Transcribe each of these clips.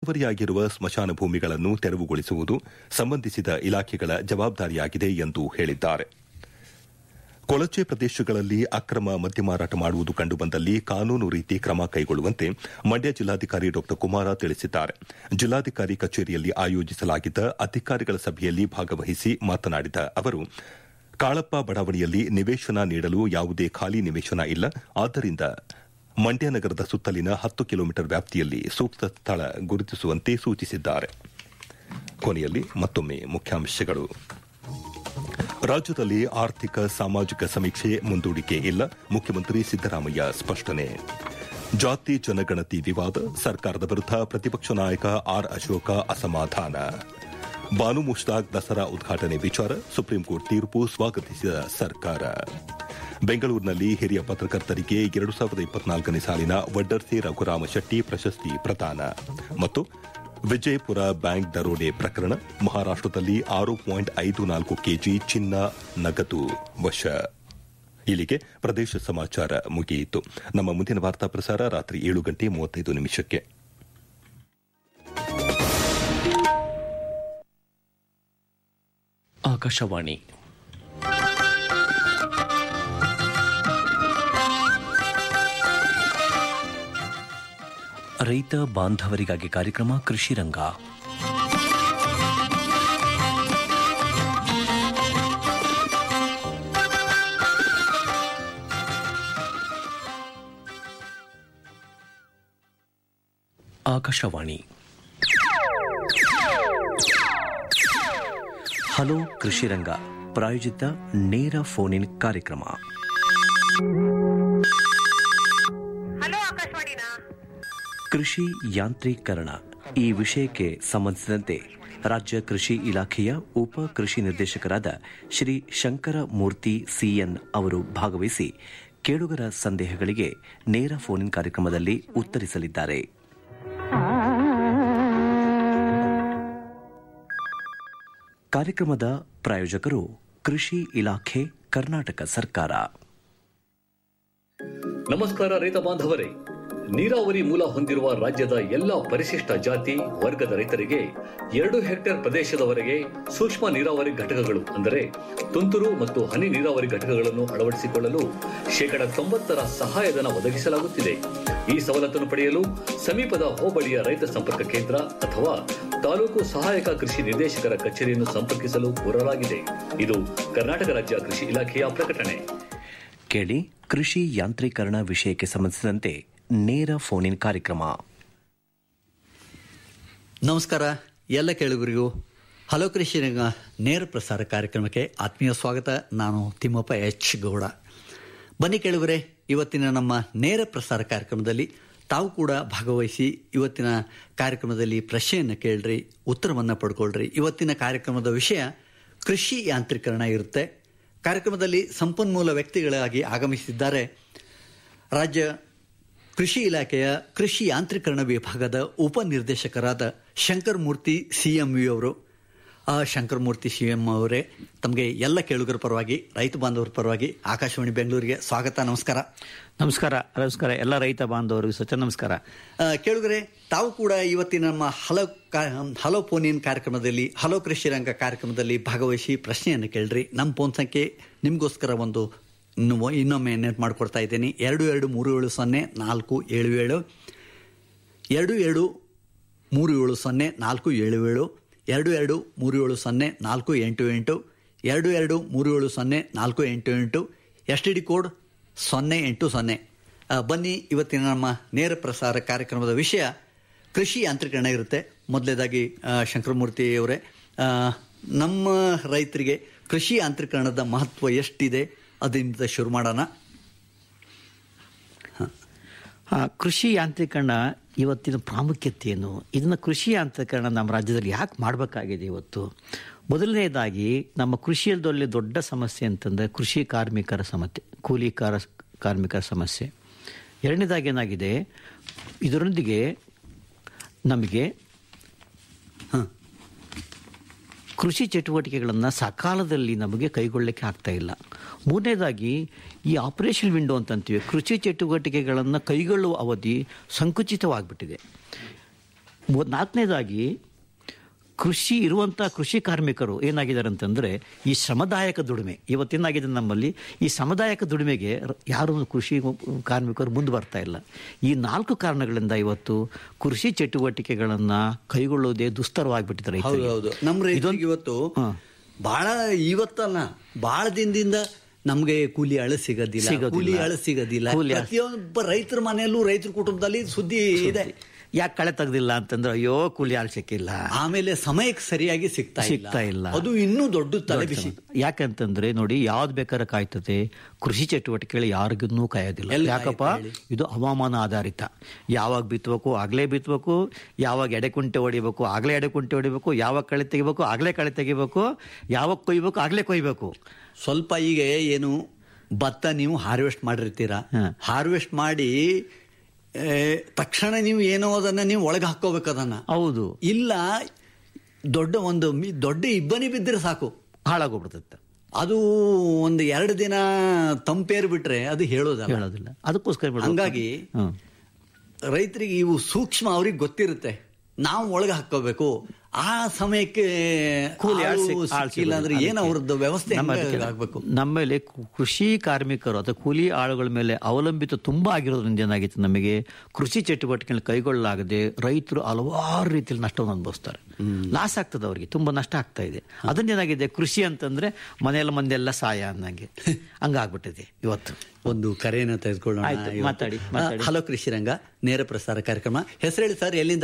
ಒತ್ತುವರಿಯಾಗಿರುವ ಸ್ಮಶಾನ ಭೂಮಿಗಳನ್ನು ತೆರವುಗೊಳಿಸುವುದು ಸಂಬಂಧಿಸಿದ ಇಲಾಖೆಗಳ ಜವಾಬ್ದಾರಿಯಾಗಿದೆ ಎಂದು ಹೇಳಿದ್ದಾರೆ ಕೊಳಚೆ ಪ್ರದೇಶಗಳಲ್ಲಿ ಅಕ್ರಮ ಮದ್ಯ ಮಾರಾಟ ಮಾಡುವುದು ಕಂಡುಬಂದಲ್ಲಿ ಕಾನೂನು ರೀತಿ ಕ್ರಮ ಕೈಗೊಳ್ಳುವಂತೆ ಮಂಡ್ಯ ಜಿಲ್ಲಾಧಿಕಾರಿ ಡಾ ಕುಮಾರ ತಿಳಿಸಿದ್ದಾರೆ ಜಿಲ್ಲಾಧಿಕಾರಿ ಕಚೇರಿಯಲ್ಲಿ ಆಯೋಜಿಸಲಾಗಿದ್ದ ಅಧಿಕಾರಿಗಳ ಸಭೆಯಲ್ಲಿ ಭಾಗವಹಿಸಿ ಮಾತನಾಡಿದ ಅವರು ಕಾಳಪ್ಪ ಬಡಾವಣೆಯಲ್ಲಿ ನಿವೇಶನ ನೀಡಲು ಯಾವುದೇ ಖಾಲಿ ನಿವೇಶನ ಇಲ್ಲ ಆದ್ದರಿಂದ ಮಂಡ್ಯ ನಗರದ ಸುತ್ತಲಿನ ಹತ್ತು ಕಿಲೋಮೀಟರ್ ವ್ಯಾಪ್ತಿಯಲ್ಲಿ ಸೂಕ್ತ ಸ್ಥಳ ಗುರುತಿಸುವಂತೆ ಸೂಚಿಸಿದ್ದಾರೆ ಕೊನೆಯಲ್ಲಿ ಮತ್ತೊಮ್ಮೆ ಮುಖ್ಯಾಂಶಗಳು ರಾಜ್ಯದಲ್ಲಿ ಆರ್ಥಿಕ ಸಾಮಾಜಿಕ ಸಮೀಕ್ಷೆ ಮುಂದೂಡಿಕೆ ಇಲ್ಲ ಮುಖ್ಯಮಂತ್ರಿ ಸಿದ್ದರಾಮಯ್ಯ ಸ್ಪಷ್ಟನೆ ಜಾತಿ ಜನಗಣತಿ ವಿವಾದ ಸರ್ಕಾರದ ವಿರುದ್ಧ ಪ್ರತಿಪಕ್ಷ ನಾಯಕ ಆರ್ ಅಶೋಕ ಅಸಮಾಧಾನ ಬಾನು ಮುಷ್ತಾಕ್ ದಸರಾ ಉದ್ಘಾಟನೆ ವಿಚಾರ ಸುಪ್ರೀಂಕೋರ್ಟ್ ತೀರ್ಪು ಸ್ವಾಗತಿಸಿದ ಸರ್ಕಾರ ಬೆಂಗಳೂರಿನಲ್ಲಿ ಹಿರಿಯ ಪತ್ರಕರ್ತರಿಗೆ ಎರಡು ಸಾವಿರದ ಇಪ್ಪತ್ನಾಲ್ಕನೇ ಸಾಲಿನ ವಡ್ಡರ್ಸಿ ರಘುರಾಮ ಶೆಟ್ಟಿ ಪ್ರಶಸ್ತಿ ಪ್ರದಾನ ಮತ್ತು ವಿಜಯಪುರ ಬ್ಯಾಂಕ್ ದರೋಡೆ ಪ್ರಕರಣ ಮಹಾರಾಷ್ಟದಲ್ಲಿ ಆರು ಪಾಯಿಂಟ್ ಐದು ನಾಲ್ಕು ಕೆಜಿ ಚಿನ್ನ ನಗದು ವಶ ಇಲ್ಲಿಗೆ ಪ್ರದೇಶ ಸಮಾಚಾರ ಮುಗಿಯಿತು ನಮ್ಮ ಮುಂದಿನ ವಾರ್ತಾ ಪ್ರಸಾರ ರಾತ್ರಿ ಏಳು ಗಂಟೆ ಮೂವತ್ತೈದು ನಿಮಿಷಕ್ಕೆ ಆಕಾಶವಾಣಿ ರೈತ ಬಾಂಧವರಿಗಾಗಿ ಕಾರ್ಯಕ್ರಮ ಕೃಷಿ ರಂಗ ಆಕಾಶವಾಣಿ ಹಲೋ ಕೃಷಿ ರಂಗ ಪ್ರಾಯೋಜಿತ ನೇರ ಫೋನ್ ಇನ್ ಕಾರ್ಯಕ್ರಮ ಹಲೋ ಆಕಾಶವಾಣಿನಾ ಕೃಷಿ ಯಾಂತ್ರೀಕರಣ ಈ ವಿಷಯಕ್ಕೆ ಸಂಬಂಧಿಸಿದಂತೆ ರಾಜ್ಯ ಕೃಷಿ ಇಲಾಖೆಯ ಉಪ ಕೃಷಿ ನಿರ್ದೇಶಕರಾದ ಶ್ರೀ ಶಂಕರ ಮೂರ್ತಿ ಸಿಎನ್ ಅವರು ಭಾಗವಹಿಸಿ ಕೇಳುಗರ ಸಂದೇಹಗಳಿಗೆ ನೇರ ಫೋನ್ ಇನ್ ಕಾರ್ಯಕ್ರಮದಲ್ಲಿ ಉತ್ತರಿಸಲಿದ್ದಾರೆ ಕಾರ್ಯಕ್ರಮದ ಪ್ರಾಯೋಜಕರು ಕೃಷಿ ಇಲಾಖೆ ಕರ್ನಾಟಕ ಸರ್ಕಾರ ನಮಸ್ಕಾರ ರೈತ ಬಾಂಧವರೇ ನೀರಾವರಿ ಮೂಲ ಹೊಂದಿರುವ ರಾಜ್ಯದ ಎಲ್ಲ ಪರಿಶಿಷ್ಟ ಜಾತಿ ವರ್ಗದ ರೈತರಿಗೆ ಎರಡು ಹೆಕ್ಟೇರ್ ಪ್ರದೇಶದವರೆಗೆ ಸೂಕ್ಷ್ಮ ನೀರಾವರಿ ಘಟಕಗಳು ಅಂದರೆ ತುಂತುರು ಮತ್ತು ಹನಿ ನೀರಾವರಿ ಘಟಕಗಳನ್ನು ಅಳವಡಿಸಿಕೊಳ್ಳಲು ಶೇಕಡ ತೊಂಬತ್ತರ ಸಹಾಯಧನ ಒದಗಿಸಲಾಗುತ್ತಿದೆ ಈ ಸವಲತ್ತನ್ನು ಪಡೆಯಲು ಸಮೀಪದ ಹೋಬಳಿಯ ರೈತ ಸಂಪರ್ಕ ಕೇಂದ್ರ ಅಥವಾ ತಾಲೂಕು ಸಹಾಯಕ ಕೃಷಿ ನಿರ್ದೇಶಕರ ಕಚೇರಿಯನ್ನು ಸಂಪರ್ಕಿಸಲು ಕೋರಲಾಗಿದೆ ಇದು ಕರ್ನಾಟಕ ರಾಜ್ಯ ಕೃಷಿ ಇಲಾಖೆಯ ಪ್ರಕಟಣೆ ಕೇಳಿ ಕೃಷಿ ಯಾಂತ್ರೀಕರಣ ವಿಷಯಕ್ಕೆ ಸಂಬಂಧಿಸಿದಂತೆ ನೇರ ಫೋನ್ ಇನ್ ಕಾರ್ಯಕ್ರಮ ನಮಸ್ಕಾರ ಎಲ್ಲ ಕೇಳುಗರಿಗೂ ಹಲೋ ಕೃಷಿ ರಂಗ ನೇರ ಪ್ರಸಾರ ಕಾರ್ಯಕ್ರಮಕ್ಕೆ ಆತ್ಮೀಯ ಸ್ವಾಗತ ನಾನು ತಿಮ್ಮಪ್ಪ ಎಚ್ ಗೌಡ ಬನ್ನಿ ಕೇಳುಗರೆ ಇವತ್ತಿನ ನಮ್ಮ ನೇರ ಪ್ರಸಾರ ಕಾರ್ಯಕ್ರಮದಲ್ಲಿ ತಾವು ಕೂಡ ಭಾಗವಹಿಸಿ ಇವತ್ತಿನ ಕಾರ್ಯಕ್ರಮದಲ್ಲಿ ಪ್ರಶ್ನೆಯನ್ನು ಕೇಳ್ರಿ ಉತ್ತರವನ್ನು ಪಡ್ಕೊಳ್ರಿ ಇವತ್ತಿನ ಕಾರ್ಯಕ್ರಮದ ವಿಷಯ ಕೃಷಿ ಯಾಂತ್ರೀಕರಣ ಇರುತ್ತೆ ಕಾರ್ಯಕ್ರಮದಲ್ಲಿ ಸಂಪನ್ಮೂಲ ವ್ಯಕ್ತಿಗಳಾಗಿ ಆಗಮಿಸಿದ್ದಾರೆ ರಾಜ್ಯ ಕೃಷಿ ಇಲಾಖೆಯ ಕೃಷಿ ಯಾಂತ್ರೀಕರಣ ವಿಭಾಗದ ಉಪನಿರ್ದೇಶಕರಾದ ಶಂಕರ್ ಮೂರ್ತಿ ಸಿಎಂವಿ ಅವರು ಆ ಶಂಕರ್ ಮೂರ್ತಿ ಸಿ ಎಂ ಅವರೇ ತಮಗೆ ಎಲ್ಲ ಕೇಳುಗರ ಪರವಾಗಿ ರೈತ ಬಾಂಧವರ ಪರವಾಗಿ ಆಕಾಶವಾಣಿ ಬೆಂಗಳೂರಿಗೆ ಸ್ವಾಗತ ನಮಸ್ಕಾರ ನಮಸ್ಕಾರ ನಮಸ್ಕಾರ ಎಲ್ಲ ರೈತ ಬಾಂಧವರಿಗೂ ಸ್ವಚ್ಛ ನಮಸ್ಕಾರ ಆ, ಕೇಳುಗರೆ ತಾವು ಕೂಡ ಇವತ್ತಿನ ನಮ್ಮ ಹಲೋ ಕಾ ಹಲೋ ಫೋನ್ ಇನ್ ಕಾರ್ಯಕ್ರಮದಲ್ಲಿ ಹಲೋ ಕೃಷಿ ರಂಗ ಕಾರ್ಯಕ್ರಮದಲ್ಲಿ ಭಾಗವಹಿಸಿ ಪ್ರಶ್ನೆಯನ್ನು ಕೇಳ್ರಿ ನಮ್ಮ ಫೋನ್ ಸಂಖ್ಯೆ ನಿಮಗೋಸ್ಕರ ಒಂದು ಇನ್ನು- ಇನ್ನೊಮ್ಮೆ ನೆನಪು ಮಾಡಿಕೊಡ್ತಾ ಇದ್ದೀನಿ ಎರಡು ಎರಡು ಮೂರು ಏಳು ಸೊನ್ನೆ ನಾಲ್ಕು ಏಳು ಏಳು ಎರಡು ಎರಡು ಮೂರು ಏಳು ಸೊನ್ನೆ ನಾಲ್ಕು ಏಳು ಏಳು ಎರಡು ಎರಡು ಮೂರು ಏಳು ಸೊನ್ನೆ ನಾಲ್ಕು ಎಂಟು ಎಂಟು ಎರಡು ಎರಡು ಮೂರು ಏಳು ಸೊನ್ನೆ ನಾಲ್ಕು ಎಂಟು ಎಂಟು ಎಸ್ ಟಿ ಡಿ ಕೋಡ್ ಸೊನ್ನೆ ಎಂಟು ಸೊನ್ನೆ ಆ, ಬನ್ನಿ ಇವತ್ತಿನ ನಮ್ಮ ನೇರ ಪ್ರಸಾರ ಕಾರ್ಯಕ್ರಮದ ವಿಷಯ ಕೃಷಿ ಯಾಂತ್ರೀಕರಣ ಇರುತ್ತೆ ಮೊದಲೇದಾಗಿ ಆ, ಶಂಕರಮೂರ್ತಿ ಅವರೇ ಆ, ನಮ್ಮ ರೈತರಿಗೆ ಕೃಷಿ ಯಾಂತ್ರೀಕರಣದ ಮಹತ್ವ ಎಷ್ಟಿದೆ ಅದರಿಂದ ಶುರು ಮಾಡೋಣ ಆ, ಕೃಷಿ ಯಾಂತ್ರೀಕರಣ ಇವತ್ತಿನ ಪ್ರಾಮುಖ್ಯತೆ ಏನು ಇದನ್ನು ಕೃಷಿ ಯಾಂತ್ರೀಕರಣ ನಮ್ಮ ರಾಜ್ಯದಲ್ಲಿ ಯಾಕೆ ಮಾಡಬೇಕಾಗಿದೆ ಇವತ್ತು ಮೊದಲನೇದಾಗಿ ನಮ್ಮ ಕೃಷಿಯದಲ್ಲಿ ದೊಡ್ಡ ಸಮಸ್ಯೆ ಅಂತಂದರೆ ಕೃಷಿ ಕಾರ್ಮಿಕರ ಸಮಸ್ಯೆ ಕೂಲಿ ಕಾರ ಕಾರ್ಮಿಕರ ಸಮಸ್ಯೆ ಎರಡನೇದಾಗಿ ಏನಾಗಿದೆ ಇದರೊಂದಿಗೆ ನಮಗೆ ಕೃಷಿ ಚಟುವಟಿಕೆಗಳನ್ನು ಸಕಾಲದಲ್ಲಿ ನಮಗೆ ಕೈಗೊಳ್ಳಲಿಕ್ಕೆ ಆಗ್ತಾ ಇಲ್ಲ ಮೂರನೇದಾಗಿ ಈ ಆಪರೇಷನ್ ವಿಂಡೋ ಅಂತಂತೀವಿ ಕೃಷಿ ಚಟುವಟಿಕೆಗಳನ್ನು ಕೈಗೊಳ್ಳುವ ಅವಧಿ ಸಂಕುಚಿತವಾಗಿಬಿಟ್ಟಿದೆ ಮೂವತ್- ನಾಲ್ಕನೇದಾಗಿ ಕೃಷಿ ಇರುವಂಥ ಕೃಷಿ ಕಾರ್ಮಿಕರು ಏನಾಗಿದ್ದಾರೆ ಅಂತಂದರೆ ಈ ಶ್ರಮದಾಯಕ ದುಡಿಮೆ ಇವತ್ತೇನಾಗಿದೆ ನಮ್ಮಲ್ಲಿ ಈ ಶ್ರಮದಾಯಕ ದುಡಿಮೆಗೆ ರ- ಯಾರು ಕೃಷಿ ಕಾರ್ಮಿಕರು ಮುಂದೆ ಬರ್ತಾ ಇಲ್ಲ ಈ ನಾಲ್ಕು ಕಾರಣಗಳಿಂದ ಇವತ್ತು ಕೃಷಿ ಚಟುವಟಿಕೆಗಳನ್ನು ಕೈಗೊಳ್ಳುವುದೇ ದುಸ್ತರವಾಗಿಬಿಟ್ಟಿದೆ ಹೌದು ರೈತರಿಗೆ. ಹೌದು ನಮ್ಮ ರೈತರಿಗೆ ಇವತ್ತು ಹಾ. ಬಹಳ ಇವತ್ತಲ್ಲ ಬಹಳ ದಿನದಿಂದ ನಮ್ಗೆ ಕೂಲಿ ಆಳು ಸಿಗೋದಿಲ್ಲ ಸಿಗೋದಿಲ್ಲ. ಕೂಲಿ ಆಳು ಸಿಗೋದಿಲ್ಲ ಕೂಲಿ ಆಳು- ಪ್ರತಿಯೊಬ್ಬ ರೈತರ ಮನೆಯಲ್ಲೂ ರೈತರ ಕುಟುಂಬದಲ್ಲಿ ಸುದ್ದಿ ಇದೆ ಯಾಕೆ ಕಳೆ ತೆಗ್ದಿಲ್ಲ ಅಂತಂದ್ರೆ ಅಯ್ಯೋ ಕೂಲಿ ಆಳ್ ಸಿಕ್ಕಿಲ್ಲ ಆಮೇಲೆ ಸಮಯಕ್ಕೆ ಸರಿಯಾಗಿ ಸಿಗ್ತಾ ಸಿಗ್ತಾ ಇಲ್ಲ. ಅದು ಇನ್ನೂ ದೊಡ್ಡ ತಲೆಬಿಸಿ ಯಾಕಂತಂದ್ರೆ ನೋಡಿ ಯಾವ್ದು ಬೇಕಾದ್ರೆ ಕಾಯ್ತದೆ ಕೃಷಿ ಚಟುವಟಿಕೆಗಳು ಯಾರಿಗೂ ಕಾಯೋದಿಲ್ಲ ಎಲ್ಲಿ ಯಾಕಪ್ಪ ಕಾಯುತ್ತೆ ಹೇಳಿ? ಇದು ಹವಾಮಾನ ಆಧಾರಿತ ಯಾವಾಗ ಬಿತ್ತಬೇಕು ಆಗ್ಲೇ ಬಿತ್ತಬೇಕು ಯಾವಾಗ ಎಡೆಕುಂಟೆ ಹೊಡಿಬೇಕು ಆಗ್ಲೇ ಎಡೆಕುಂಟೆ ಹೊಡಿಬೇಕು ಯಾವಾಗ ಕಳೆ ತೆಗಿಬೇಕು ಆಗ್ಲೇ ಕಳೆ ತೆಗಿಬೇಕು ಯಾವಾಗ ಕೊಯ್ಬೇಕು ಆಗ್ಲೇ ಕೊಯ್ಬೇಕು ಸ್ವಲ್ಪ ಈಗ ಏನು ಭತ್ತ ನೀವು ಹಾರ್ವೆಸ್ಟ್ ಮಾಡಿರ್ತೀರಾ ಹಾ. ಹಾರ್ವೆಸ್ಟ್ ಮಾಡಿ ಏ, ತಕ್ಷಣ ನೀವು ಏನೋ ಅದನ್ನ ನೀವು ಒಳಗೆ ಹಾಕೋಬೇಕು ಅದನ್ನ ಹೌದು ಇಲ್ಲ ದೊಡ್ಡ ಒಂದು ಮಿ- ದೊಡ್ಡ ಇಬ್ಬನಿ ಬಿದ್ದರೆ ಸಾಕು ಹಾಳಾಗೋಗ್ಬಿಡ್ತದೆ ಅದು ಒಂದು ಎರಡು ದಿನ ತಂಪೇರ್ ಬಿಟ್ರೆ ಅದು ಹೇಳೋದಲ್ಲ ಹೇಳೋದಿಲ್ಲ ಅದಕ್ಕೋಸ್ಕರ ಬಿಡ್ಬೇಕು. ಹಂಗಾಗಿ ಹ್ಮ್. ರೈತರಿಗೆ ಇವು ಸೂಕ್ಷ್ಮ ಅವ್ರಿಗೆ ಗೊತ್ತಿರುತ್ತೆ ನಾವು ಒಳಗೆ ಹಾಕೋಬೇಕು ಆ ಸಮಯಕ್ಕೆ ಕೂಲಿ ಆಳ್ ಆಳು ಸಿಕ್- ಆಳ್ ಸಿಕ್ಕಿಲ್ಲ ಅಂದ್ರೆ ಸಿಗೋದಿಲ್ಲ. ಏನು ಅವ್ರದ್ದು ವ್ಯವಸ್ಥೆ ನಮ್ಮ ಹೆಂಗೆ ಅದಕ್ಕೆ ಆಗ್ಬೇಕು ನಮ್ಮಲ್ಲಿ ಕು- ಕೃಷಿ ಕಾರ್ಮಿಕರು ಅಥವಾ ಕೂಲಿ ಆಳುಗಳ ಮೇಲೆ ಅವಲಂಬಿತ ತುಂಬಾ ಆಗಿರೋದ್ರಿಂದ ಏನಾಗಿತ್ತು ನಮಗೆ ಕೃಷಿ ಚಟುವಟಿಕೆಗಳನ್ನ ಕೈಗೊಳ್ಳಲಾಗದೆ ರೈತರು ಹಲವಾರು ರೀತಿಯಲ್ಲಿ ನಷ್ಟವನ್ನು ಅನುಭವಿಸ್ತಾರೆ ಲಾಸ್ ಆಗ್ತದೆ ಅವರಿಗೆ ತುಂಬಾ ನಷ್ಟ ಆಗ್ತಾ ಇದೆ ಅದನ್ನೇನಾಗಿದೆ ಕೃಷಿ ಅಂತಂದ್ರೆ ಮನೆಯಲ್ಲ ಮಂದೆಲ್ಲ ಸಾಯ ಅನ್ನಂಗೆ ಹಂಗಾಗ್ಬಿಟ್ಟಿದೆ ಇವತ್ತು ಒಂದು ಕರೆಯನ್ನು ತೆಗೆದುಕೊಳ್ಳೋಣ ಆಯ್ತು, ಇವತ್ತು. ಮಾತಾಡಿ, ಆ, ಮಾತಾಡಿ. ಹಲೋ ಕೃಷಿ ರಂಗ ನೇರ ಪ್ರಸಾರ ಕಾರ್ಯಕ್ರಮ ಹೆಸರು ಹೇಳಿ ಸರ್ ಎಲ್ಲಿಂದ